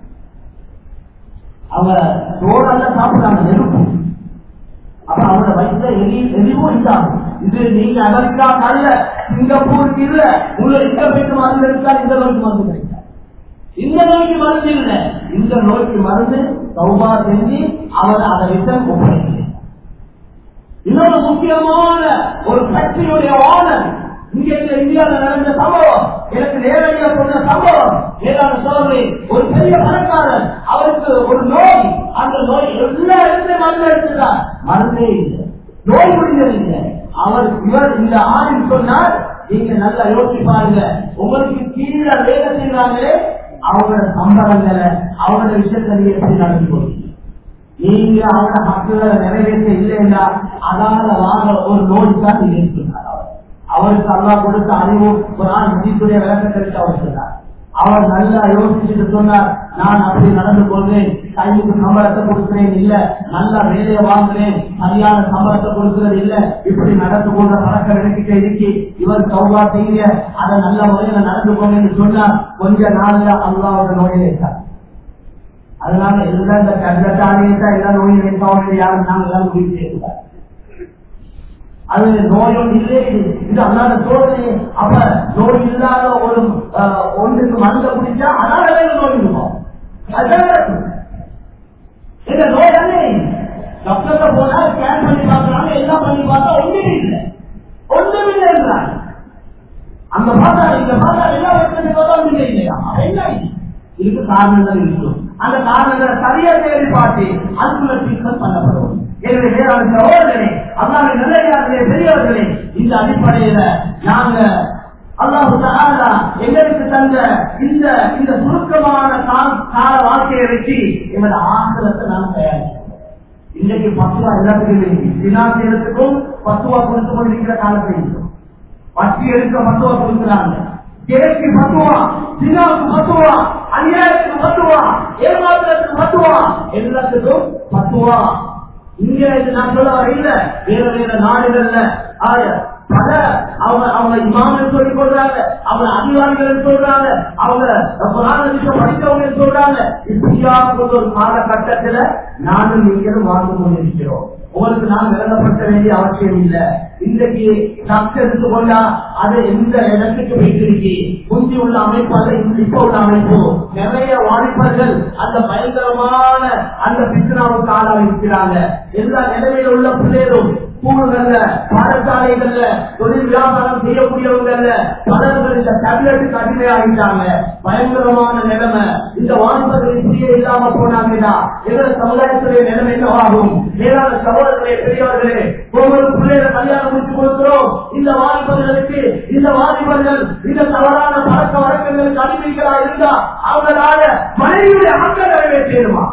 அவங்க சோறெல்லாம் சாப்பிடுறாங்க நெருப்பு அப்ப அவங்களோட வயிற்றுல எரி எரிவும் இல்லாம இது நீங்க அமெரிக்கா அல்ல சிங்கப்பூருக்கு இல்ல உள்ள இங்க போயிட்டு மருந்து எடுத்தா இந்த நோய்க்கு மருந்து கிடைக்காது இந்த நோய்க்கு மருந்து இல்ல இந்த நோய்க்கு மருந்து சௌபா செஞ்சு அவர் அதை விட்டு ஒப்படைக்கிறேன் இன்னொரு முக்கியமான ஒரு ஃபேக்டரியுடைய ஓனர் இங்க இந்த இந்தியாவில் நடந்த சம்பவம் எனக்கு நேரடியா சொன்ன சம்பவம் ஏதாவது சோதனை ஒரு பெரிய பணக்காரர் அவருக்கு ஒரு நோய் அந்த நோய் எல்லா இடத்துலயும் மருந்து எடுத்துட்டார் மருந்தே இல்லை நோய் முடிஞ்சதில்லை அவர் இவர் இந்த ஆணின் சொன்னார் நீங்க நல்லா யோசிச்சு பாருங்க உங்களுக்கு கீழே வேலை செய்யறாங்களே அவங்களோட சம்பளங்களை அவங்களோட விஷயத்தை நீங்க எப்படி நடந்து போறீங்க நீங்க அவரோட மக்களை நிறைவேற்ற இல்லைன்னா அதால வாங்க ஒரு நோய் தான் நீங்க இருக்கிறார் அவர். அவருக்கு அல்லா கொடுத்த அறிவு குரான் மதிப்புடைய விளக்கத்திற்கு அவர் சொன்னார் அவர் நல்லா யோசிச்சுட்டு சொன்னார் நான் அப்படி நடந்து கொள்வேன் கைக்கு சம்பளத்தை கொடுக்கிறேன் இல்ல நல்ல வேலையை வாங்குறேன் சரியான சம்பளத்தை கொடுக்கிறது இல்ல இப்படி நடந்து கொண்ட பழக்கம் எடுத்துட்டு இருக்கு இவர் சௌபா செய்ய அதை நல்ல முறையில நடந்து கொண்டு சொன்னார் கொஞ்ச நாள்ல அல்லாவோட நோயிலே இருக்கார் அதனால எல்லாம் இந்த கண்டத்தாலேயே தான் எல்லா நோயும் இருப்பாங்க யாரும் நாங்கள் எல்லாம் முடிவு செய்யக்கூடாது அது நோயும் இல்லை இது அல்லாத சோதனை அப்ப நோய் இல்லாத ஒரு அஹ், ஒன்றுக்கு மருந்த குடிச்சா அதனால வேற நோய் இருக்கும் அதுதான் நடக்கும். இந்த நோய் தானே டாக்டர்கிட்ட போனா ஸ்கேன் பண்ணி பார்க்கறாங்க எல்லாம் பண்ணி பார்த்தா ஒண்ணுமே இல்லை ஒண்ணுமே இல்லைன்றாங்க அங்க பார்த்தா இங்க பார்த்தா எல்லா வயசுல பார்த்தா ஒண்ணுமே இல்லையா அப்ப என்ன இது? இதுக்கு காரணங்கள் இருக்கும் அந்த காரணங்களை சரியா தேடி பார்த்து அதுக்குள்ள ட்ரீட்மெண்ட் பண்ணப்படும் எனவே வேறான சகோதரனே அல்லாஹ் நல்லே பெரியவர்களே இந்த அடிப்படையில நாங்க அல்லாஹு தஆலா எங்களுக்கு தந்த இந்த இந்த சுருக்கமான கால கால வாழ்க்கையை வச்சு எங்களோட ஆசிரத்தை நாம் தயாரிக்கிறோம் இன்னைக்கு பத்துவா எல்லாத்துக்குமே தினாசிரத்துக்கும் பத்துவா கொடுத்து கொண்டிருக்கிற காலத்தை இருக்கிறோம் வட்டி எடுக்க மத்துவா கொடுக்கிறாங்க கேக்கு மத்துவா தினாவுக்கு மத்துவா அநியாயத்துக்கு மத்துவா ஏமாத்துறதுக்கு மத்துவா எல்லாத்துக்கும் மத்துவா இங்க இது நான் சொல்ல வர இல்ல வேற வேற நாடுகள்ல ஆய பல அவங்க அவங்க இமாமல் சொல்லிக் கொள்றாங்க அவங்க அதிகாரிகள் சொல்றாங்க அவங்க புராணத்துக்கு படித்தவங்க சொல்றாங்க இப்படியாக ஒரு காலகட்டத்துல நானும் நீங்களும் வாழ்ந்து கொண்டிருக்கிறோம் உங்களுக்கு நான் விளங்கப்படுத்த வேண்டிய அவசியம் இல்லை இன்றைக்கு சக்ஸ் எடுத்துக்கொண்டா அது எந்த இடத்துக்கு வைத்திருக்கி முந்தி உள்ள அமைப்பு அது இப்ப உள்ள அமைப்பு நிறைய வாலிபர்கள் அந்த பயங்கரமான அந்த பித்னாவுக்கு ஆளாக இருக்கிறாங்க எல்லா நிலைமையில உள்ள பிள்ளைகளும் ஸ்கூல்கள்ல பாடசாலைகள்ல தொழில் வியாபாரம் செய்யக்கூடியவங்கல்ல பலர்கள் இந்த டேப்லெட்டுக்கு அடிமையாகிட்டாங்க பயங்கரமான நிலைமை இந்த வாலிபர்கள் இப்படியே இல்லாம போனாங்கன்னா எங்க சமுதாயத்துடைய நிலைமை என்னவாகும் மேலான சகோதரர்களே பெரியவர்களே ஒவ்வொரு பிள்ளைகளை கல்யாணம் முடிச்சு கொடுக்கிறோம் இந்த வாலிபர்களுக்கு இந்த வாலிபர்கள் இந்த தவறான பழக்க வழக்கங்களுக்கு அடிமைகளா இருந்தா அவங்களால மனைவியுடைய ஆட்கள் நிறைவேற்றிடுமா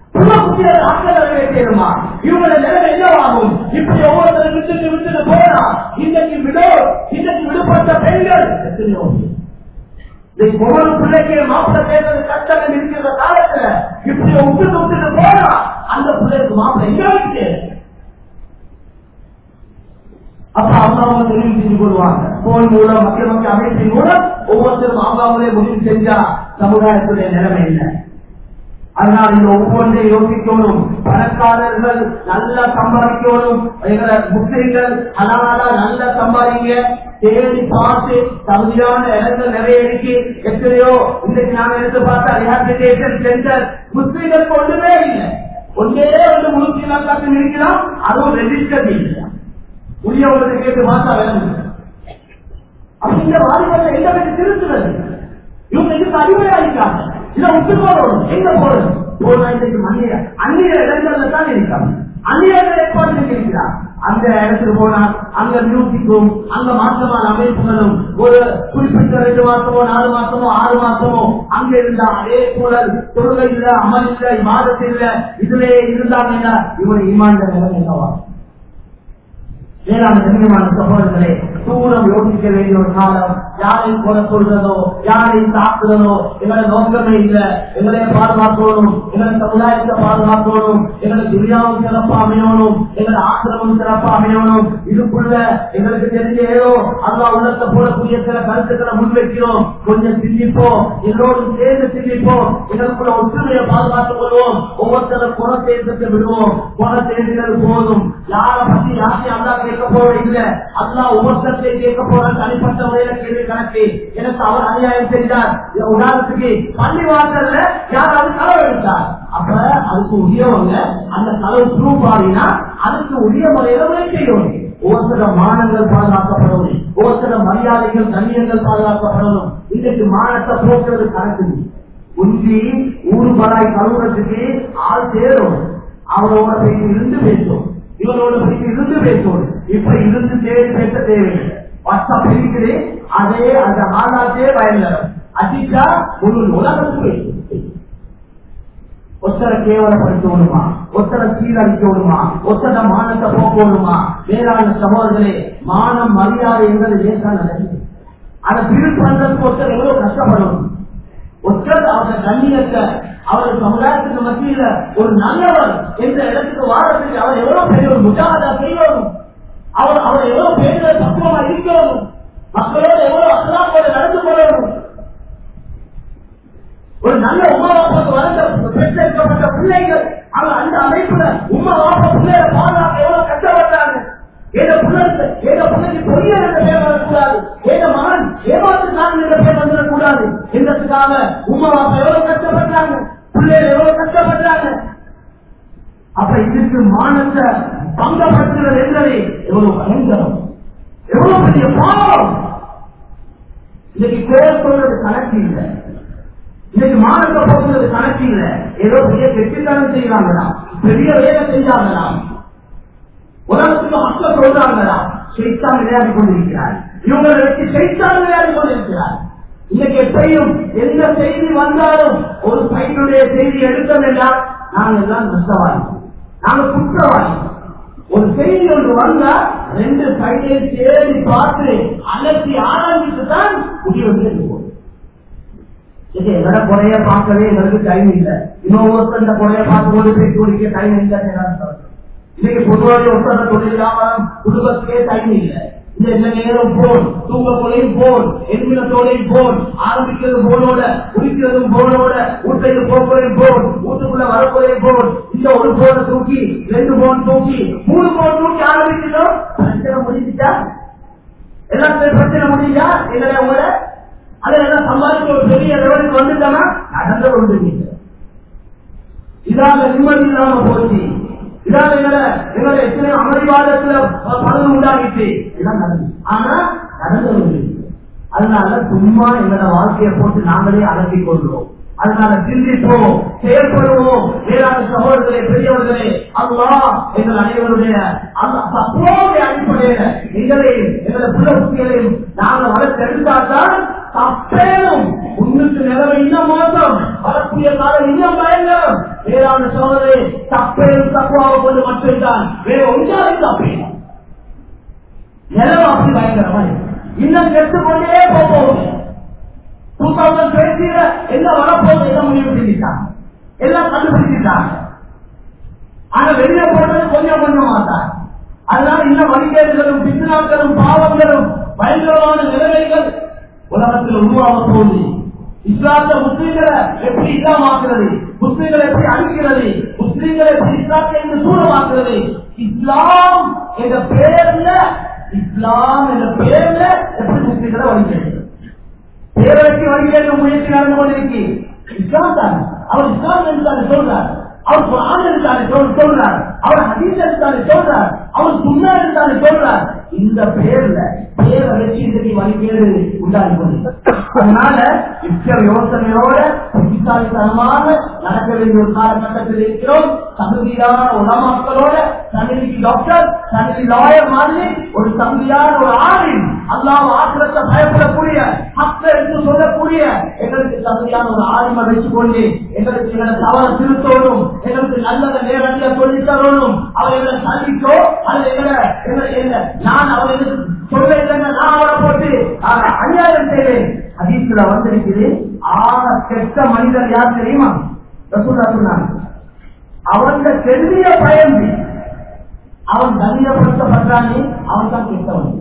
இவங்களோட நிலைமை என்னவாகும் இப்படி ஒவ்வொருத்தரும் விட்டுட்டு விட்டுட்டு போனா இன்னைக்கு விடோ இன்னைக்கு விடுபட்ட பெண்கள் எத்தனையோ ஒவ்வொரு பிள்ளைக்கு மாப்பிள்ள தேர்தல் கஷ்டம் இருக்கிற காலத்துல இப்படி விட்டு விட்டுட்டு போனா அந்த பிள்ளைக்கு மாப்பிள்ள எங்க இருக்கு அப்ப அவங்க அவங்க தெரிவு செஞ்சு கொள்வாங்க போன் மூலம் மக்கள் மக்கள் அமைப்பின் மூலம் ஒவ்வொருத்தரும் அவங்களே முடிவு செஞ்சா சமுதாயத்துடைய நிலைமை இல்லை அதனால் இந்த ஒவ்வொன்றை யோசிக்கணும் பணக்காரர்கள் நல்லா சம்பாதிக்கணும் எங்களை முஸ்லிம்கள் அதனால நல்லா சம்பாதிங்க தேடி பார்த்து தகுதியான இடங்கள் நிறைய இருக்கு எத்தனையோ இன்றைக்கு நான் எடுத்து பார்த்தா ரிஹாபிலிட்டேஷன் சென்டர் முஸ்லிம்களுக்கு ஒன்றுமே இல்லை ஒன்றே வந்து முன்னூத்தி நாற்பத்தி இருக்கலாம் அதுவும் ரெஜிஸ்டர் இல்லை உரியவர்களை கேட்டு பார்த்தா விளங்குது அப்ப இந்த வாலிபத்தை எங்க வச்சு திருத்துறது இவங்க இதுக்கு அடிமையாளிக்காங்க இதை விட்டு போறோம் எங்க போறது போனா இன்றைக்கு மண்ணிய அந்நிய இடங்கள்ல தான் இருக்காங்க அந்நிய ஏற்பாடு இருக்கிறார் அந்த இடத்துக்கு போனா அங்க மியூசிக்கும் அங்க மாற்றமான அமைப்புகளும் ஒரு குறிப்பிட்ட ரெண்டு மாசமோ நாலு மாசமோ ஆறு மாசமோ அங்க இருந்தா அதே சூழல் தொழுகை இல்ல அமல் இல்ல மாதத்தில் இல்ல இதுல இருந்தாங்கன்னா இவனை இமாண்ட நிலை என்னவா வேளாண் கண்ணியமான சகோதரர்களே தூரம் யோசிக்க வேண்டிய ஒரு காலம் யாரை கொலை சொல்றதோ யாரை தாக்குறதோ எங்களை நோக்கமே இல்ல எங்களை பாதுகாக்கணும் எங்களை சமுதாயத்தை பாதுகாக்கணும் எங்களை துரியாவும் சிறப்பா அமையணும் எங்களை ஆசிரமும் சிறப்பா அமையணும் இதுக்குள்ள எங்களுக்கு தெரிஞ்ச ஏதோ அல்லா உள்ளத்தை போடக்கூடிய சில கருத்துக்களை முன்வைக்கிறோம் கொஞ்சம் சிந்திப்போம் எல்லோரும் சேர்ந்து சிந்திப்போம் எங்களுக்குள்ள ஒற்றுமையை பாதுகாத்துக் கொள்வோம் ஒவ்வொருத்தரும் குறை சேர்த்து விடுவோம் குறை சேர்ந்தது போதும் யாரை பத்தி யாரையும் அல்லா கேட்க போறது இல்ல அல்லா ஒவ்வொருத்தத்தை கேட்க போற தனிப்பட்ட முறையில கேள்வி கணக்கு எனக்கு அவர் அநியாயம் செய்தார் உதாரணத்துக்கு பள்ளி வாசல்ல யாராவது களவு எடுத்தார் அப்ப அதுக்கு உரியவங்க அந்த களவு ப்ரூவ் ஆடினா அதுக்கு உரிய முறையில உதவி செய்யணும் ஒவ்வொருத்தர மானங்கள் பாதுகாக்கப்படணும் ஒவ்வொருத்தர மரியாதைகள் கண்ணியங்கள் பாதுகாக்கப்படணும் இன்னைக்கு மானத்தை போக்குறது கணக்கு உஞ்சி ஊரு பலாய் கழுவுறதுக்கு ஆள் சேரும் அவரோட போய் இருந்து பேசும் இவரோட போய் இருந்து பேசும் இப்ப இருந்து தேடி பேச தேவையில்லை வாட்ஸ்அப் இருக்குது அதே அந்த ஆளாத்தே பயன்படும் அடிச்சா முழு உலகத்துக்கு ஒத்தரை கேவலப்படுத்தணுமா ஒத்தரை சீரழிக்கணுமா ஒத்தர மானத்தை போக்கணுமா வேளாண் சகோதரர்களே மானம் மரியாதை என்பது லேசான நடக்குது அதை பிரிவு பண்றதுக்கு ஒருத்தர் எவ்வளவு கஷ்டப்படணும் ஒற்றர் அவருடைய கண்ணியத்தை அவர் சமுதாயத்துக்கு மத்தியில ஒரு நல்லவர் என்ற இடத்துக்கு வாழறதுக்கு அவர் எவ்வளவு பெரிய ஒரு முட்டாளா செய்யணும் அவர் அவர் எவ்வளவு பெரிய பக்குவமா இருக்கணும் மக்களோடு எவ்வளவு அசலாமோடு நடந்து கொள்ளணும் ஒரு நல்ல உமா வாப்பாக்கு வளர்ந்த பெற்றெடுக்கப்பட்ட பிள்ளைகள் அவங்க அந்த அமைப்புல உமா வாப்பா பிள்ளைகளை பாதுகாக்க எவ்வளவு கஷ்டப்பட்டாங்க ஏத பிள்ளைக்கு ஏத பிள்ளைக்கு பொறியல் என்ற பேர் வரக்கூடாது ஏத மகன் ஏமாத்து நான் என்ற பேர் வந்துடக்கூடாது என்றதுக்காக உமா வாப்பா எவ்வளவு கஷ்டப்பட்டாங்க பிள்ளைகள் எவ்வளவு கஷ்டப்பட்டாங்க அப்ப இதுக்கு மானத்தை பங்கப்படுத்துறது என்பதை எவ்வளவு பயங்கரம் எவ்வளவு பெரிய பாவம் இன்னைக்கு பேர் சொல்றது கணக்கு இல்லை இன்னைக்கு மானத்தை போக்குறது கணக்கு இல்லை ஏதோ பெரிய கெட்டித்தனம் செய்யறாங்களா பெரிய வேலை செஞ்சாங்களா உலகத்துக்கு மக்கள் சொல்றாங்களா செய்தான் விளையாடி கொண்டிருக்கிறார் இவங்களை வச்சு செய்தான் விளையாடி கொண்டிருக்கிறார் இன்னைக்கு எப்பயும் எந்த செய்தி வந்தாலும் ஒரு பையனுடைய செய்தி எடுத்தோம் என்றால் நாங்கள் எல்லாம் நஷ்டவாதி நாங்கள் குற்றவாதி ஒரு செய்தி ஒன்று வந்தா ரெண்டு சைடையும் தேடி பார்த்து அலசி ஆரம்பித்து தான் முடிவு போகும் இது எங்கட குறைய பார்க்கவே எங்களுக்கு டைம் இல்லை இன்னும் ஒருத்தர் குறைய பார்த்து கொண்டு போய் குடிக்க டைம் இல்லை இன்னைக்கு பொதுவாக ஒருத்தர் தொழிலாம குடும்பத்துக்கே டைம் இல்லை இந்த எந்த நேரம் போன் தூங்க போலையும் போன் எண்மினத்தோடையும் போன் ஆரம்பிக்கிறது போனோட குடிக்கிறதும் போனோட வீட்டுக்கு போக்குறையும் போன் வீட்டுக்குள்ள வரப்போறையும் போன் இந்த ஒரு போனை தூக்கி ரெண்டு போன் தூக்கி மூணு போன் தூக்கி ஆரம்பிக்கிறோம் பிரச்சனை முடிஞ்சுட்டா எல்லாம் பிரச்சனை முடிஞ்சா எங்களை உங்களை அதை எல்லாம் சம்பாதிக்க ஒரு பெரிய லெவலுக்கு வந்துட்டானா நடந்த ஒன்று இதாக நிம்மதி இல்லாம போச்சு இதாக எங்களை எங்களை எத்தனை அமைதிவாதத்துல பலன் உண்டாகிட்டு இதெல்லாம் நடந்து ஆனா நடந்த ஒன்று அதனால சும்மா எங்களோட வாழ்க்கையை போட்டு நாங்களே அலம்பிக் கொள்கிறோம் அதனால சிந்திப்போம் செயல்படுவோம் வேளாண் சகோதரர்களே பெரியவர்களே அல்லா எங்கள் அனைவருடைய அந்த தப்போடைய அடிப்படையில எங்களையும் எங்களை புள்ள குட்டிகளையும் நாங்கள் வளர்த்தெடுத்தால்தான் தப்பேனும் முன்னுக்கு நிலைமை இன்னும் மோசம் வரக்கூடிய காலம் இன்னும் பயங்கரம் வேளாண் சோதனை தப்பேனும் தப்புவாக கொண்டு மட்டும்தான் வேற ஒன்றாலும் தப்பேனும் நிலம் அப்படி பயங்கரமா இருக்கு. இன்னும் கெட்டு கொண்டே போகும் டூ தௌசண்ட் டுவெண்ட்டில என்ன வரப்போகுது என்ன முடிவு செஞ்சுட்டாங்க எல்லாம் கண்டுபிடிச்சிட்டாங்க ஆனா வெளியே போறது கொஞ்சம் கொஞ்சம் மாட்டாங்க அதனால இன்னும் வழிகேடுகளும் பிசுனாக்களும் பாவங்களும் பயங்கரமான நிலைமைகள் உலகத்தில் உருவாக போகுது இஸ்லாத்த முஸ்லீம்களை எப்படி இல்லாமாக்குறது முஸ்லீம்களை எப்படி அழிக்கிறது முஸ்லீம்களை எப்படி இஸ்லாத்தை என்று சூழமாக்குறது இஸ்லாம் என்ற பேர்ல இஸ்லாம் என்ற பேர்ல எப்படி முஸ்லீம்களை வழிகிறது பேரவைக்கு வழிகேடு முயற்சி நடந்து கொண்டிருக்கு இஸ்லாம் தான் அவர் இஸ்லாம் என்று சொல்றார் அவர் குரான் இருந்தாலே சொல் சொல்றார் அவர் ஹதீஸ் இருந்தாலே சொல்றார் அவர் சுண்ணா இருந்தாலே சொல்றார் இந்த பேர்ல பேரை வச்சு இன்றைக்கு வழிகேடு உண்டாகி கொண்டு அதனால இச்ச யோசனையோட புத்திசாலித்தனமாக நடக்க வேண்டிய ஒரு காலகட்டத்தில் இருக்கிறோம் தகுதியான உலமாக்களோட தகுதிக்கு டாக்டர் தகுதி லாயர் மாதிரி ஒரு தகுதியான ஒரு ஆளின் அல்லாம ஆக்கிரத்தை பயப்படக்கூடிய ஹக்க என்று சொல்லக்கூடிய எங்களுக்கு தகுதியான ஒரு ஆளுமை வச்சுக்கொண்டு எங்களுக்கு எங்களை தவற திருத்தோடும் எங்களுக்கு நல்லதை நேரடியாக சொல்லி தரணும் அவர்களை சந்திக்கோ அல்லது எங்களை எங்களை எங்களை நான் அவர்களுக்கு சொல்ல இல்லைங்க நான் அவரை போட்டு ஆஹ், அநியாயம் செய்வேன் ஹதீஸ்ல வந்திருக்குது ஆக கெட்ட மனிதர் யார் தெரியுமா ரசூல்லா சொன்னாங்க அவன் கெடுதிய பயந்து அவன் தனியப்படுத்தப்பட்டானே அவன் தான் கெட்டவன்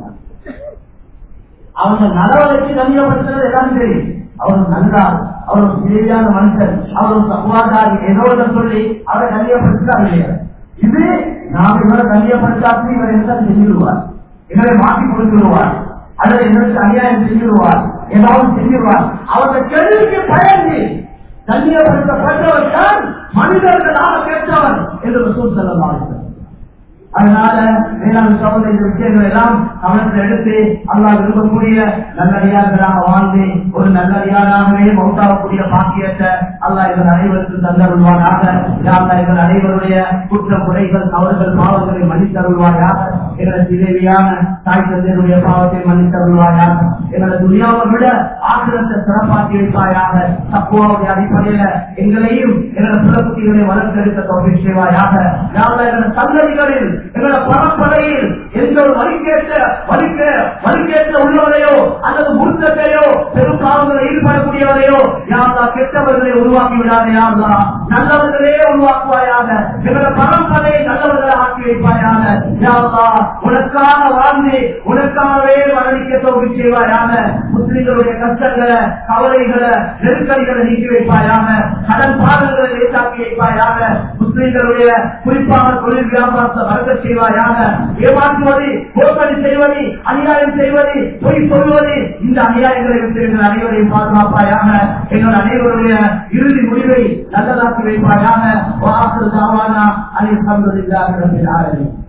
அவன் நலவழைக்கு தனியப்படுத்துறது எல்லாரும் தெரியும் அவர் நன்றார் அவர் ஒரு சரியான மனுஷன் அவர் ஒரு சகவாதாரி ஏதோ ஒன்று சொல்லி அவரை கண்ணியப்படுத்தார் இல்லையா இது நாம் இவரை கண்ணியப்படுத்தாது இவர் என்ன செஞ்சிருவார் இவரை மாற்றி கொடுத்துருவார் அல்லது எங்களுக்கு அநியாயம் செஞ்சிருவார் ஏதாவது செஞ்சிருவார் அவருடைய கேள்விக்கு பயந்து கண்ணியப்படுத்தப்பட்டவர் தான் மனிதர்களாக கேட்டவர் என்று ரசூல் ஸல்லல்லாஹு அலைஹி வஸல்லம் அதனால வேளாண் சகோதர இந்த விஷயங்கள் எல்லாம் கவனத்தில் எடுத்து அல்லாஹ் விரும்பக்கூடிய நல்லடியார்களாக வாழ்ந்து ஒரு நல்லடியாராகவே மௌத்தாகக்கூடிய பாக்கியத்தை அல்லாஹ் இவர் அனைவருக்கும் தந்தருள்வாராக யாருலா இவர் அனைவருடைய குற்ற குறைகள் தவறுகள் பாவங்களை மன்னித்தருள்வாயாக எங்களது தேவையான தாய் தந்தையருடைய பாவத்தை மன்னித்தருள்வாயாக எங்களது துணியாவை விட ஆசிரத்தை சிறப்பாக்கி வைப்பாயாக தப்புவாவுடைய அடிப்படையில எங்களையும் எங்களது புலக்குட்டிகளை வளர்த்தெடுக்க தொகை செய்வாயாக யாருலா எங்களது சந்ததிகளில் எங்களோட பரம்பரையில் எந்த ஒரு வழிகேட்ட வழிக்க வழிகேட்ட உள்ளவரையோ அல்லது முருத்தத்தையோ பெரும்பாவங்களை ஈடுபடக்கூடியவரையோ யாரா கெட்டவர்களை உருவாக்கி விடாதே யாரா நல்லவர்களே உருவாக்குவாயாக எங்களோட பரம்பரையை நல்லவர்களை ஆக்கி வைப்பாயாக யாரா உனக்காக வாழ்ந்து உனக்காகவே மரணிக்க தோல்வி செய்வாயாக முஸ்லிம்களுடைய கஷ்டங்களை கவலைகளை நெருக்கடிகளை நீக்கி வைப்பாயாக கடன் பாடல்களை லேசாக்கி வைப்பாயாக முஸ்லிம்களுடைய குறிப்பாக தொழில் வியாபாரத்தை வளர்க்க செய்வாயாக ஏமாற்றுவது மோசடி செய்வது அநியாயம் செய்வது பொய் சொல்வது இந்த அநியாயங்களை விட்டு எங்கள் அனைவரையும் பாதுகாப்பாயாக எங்கள் அனைவருடைய இறுதி முடிவை நல்லதாக்கி வைப்பாயாக வாசல் தாவானா அனைத்து சந்ததியாக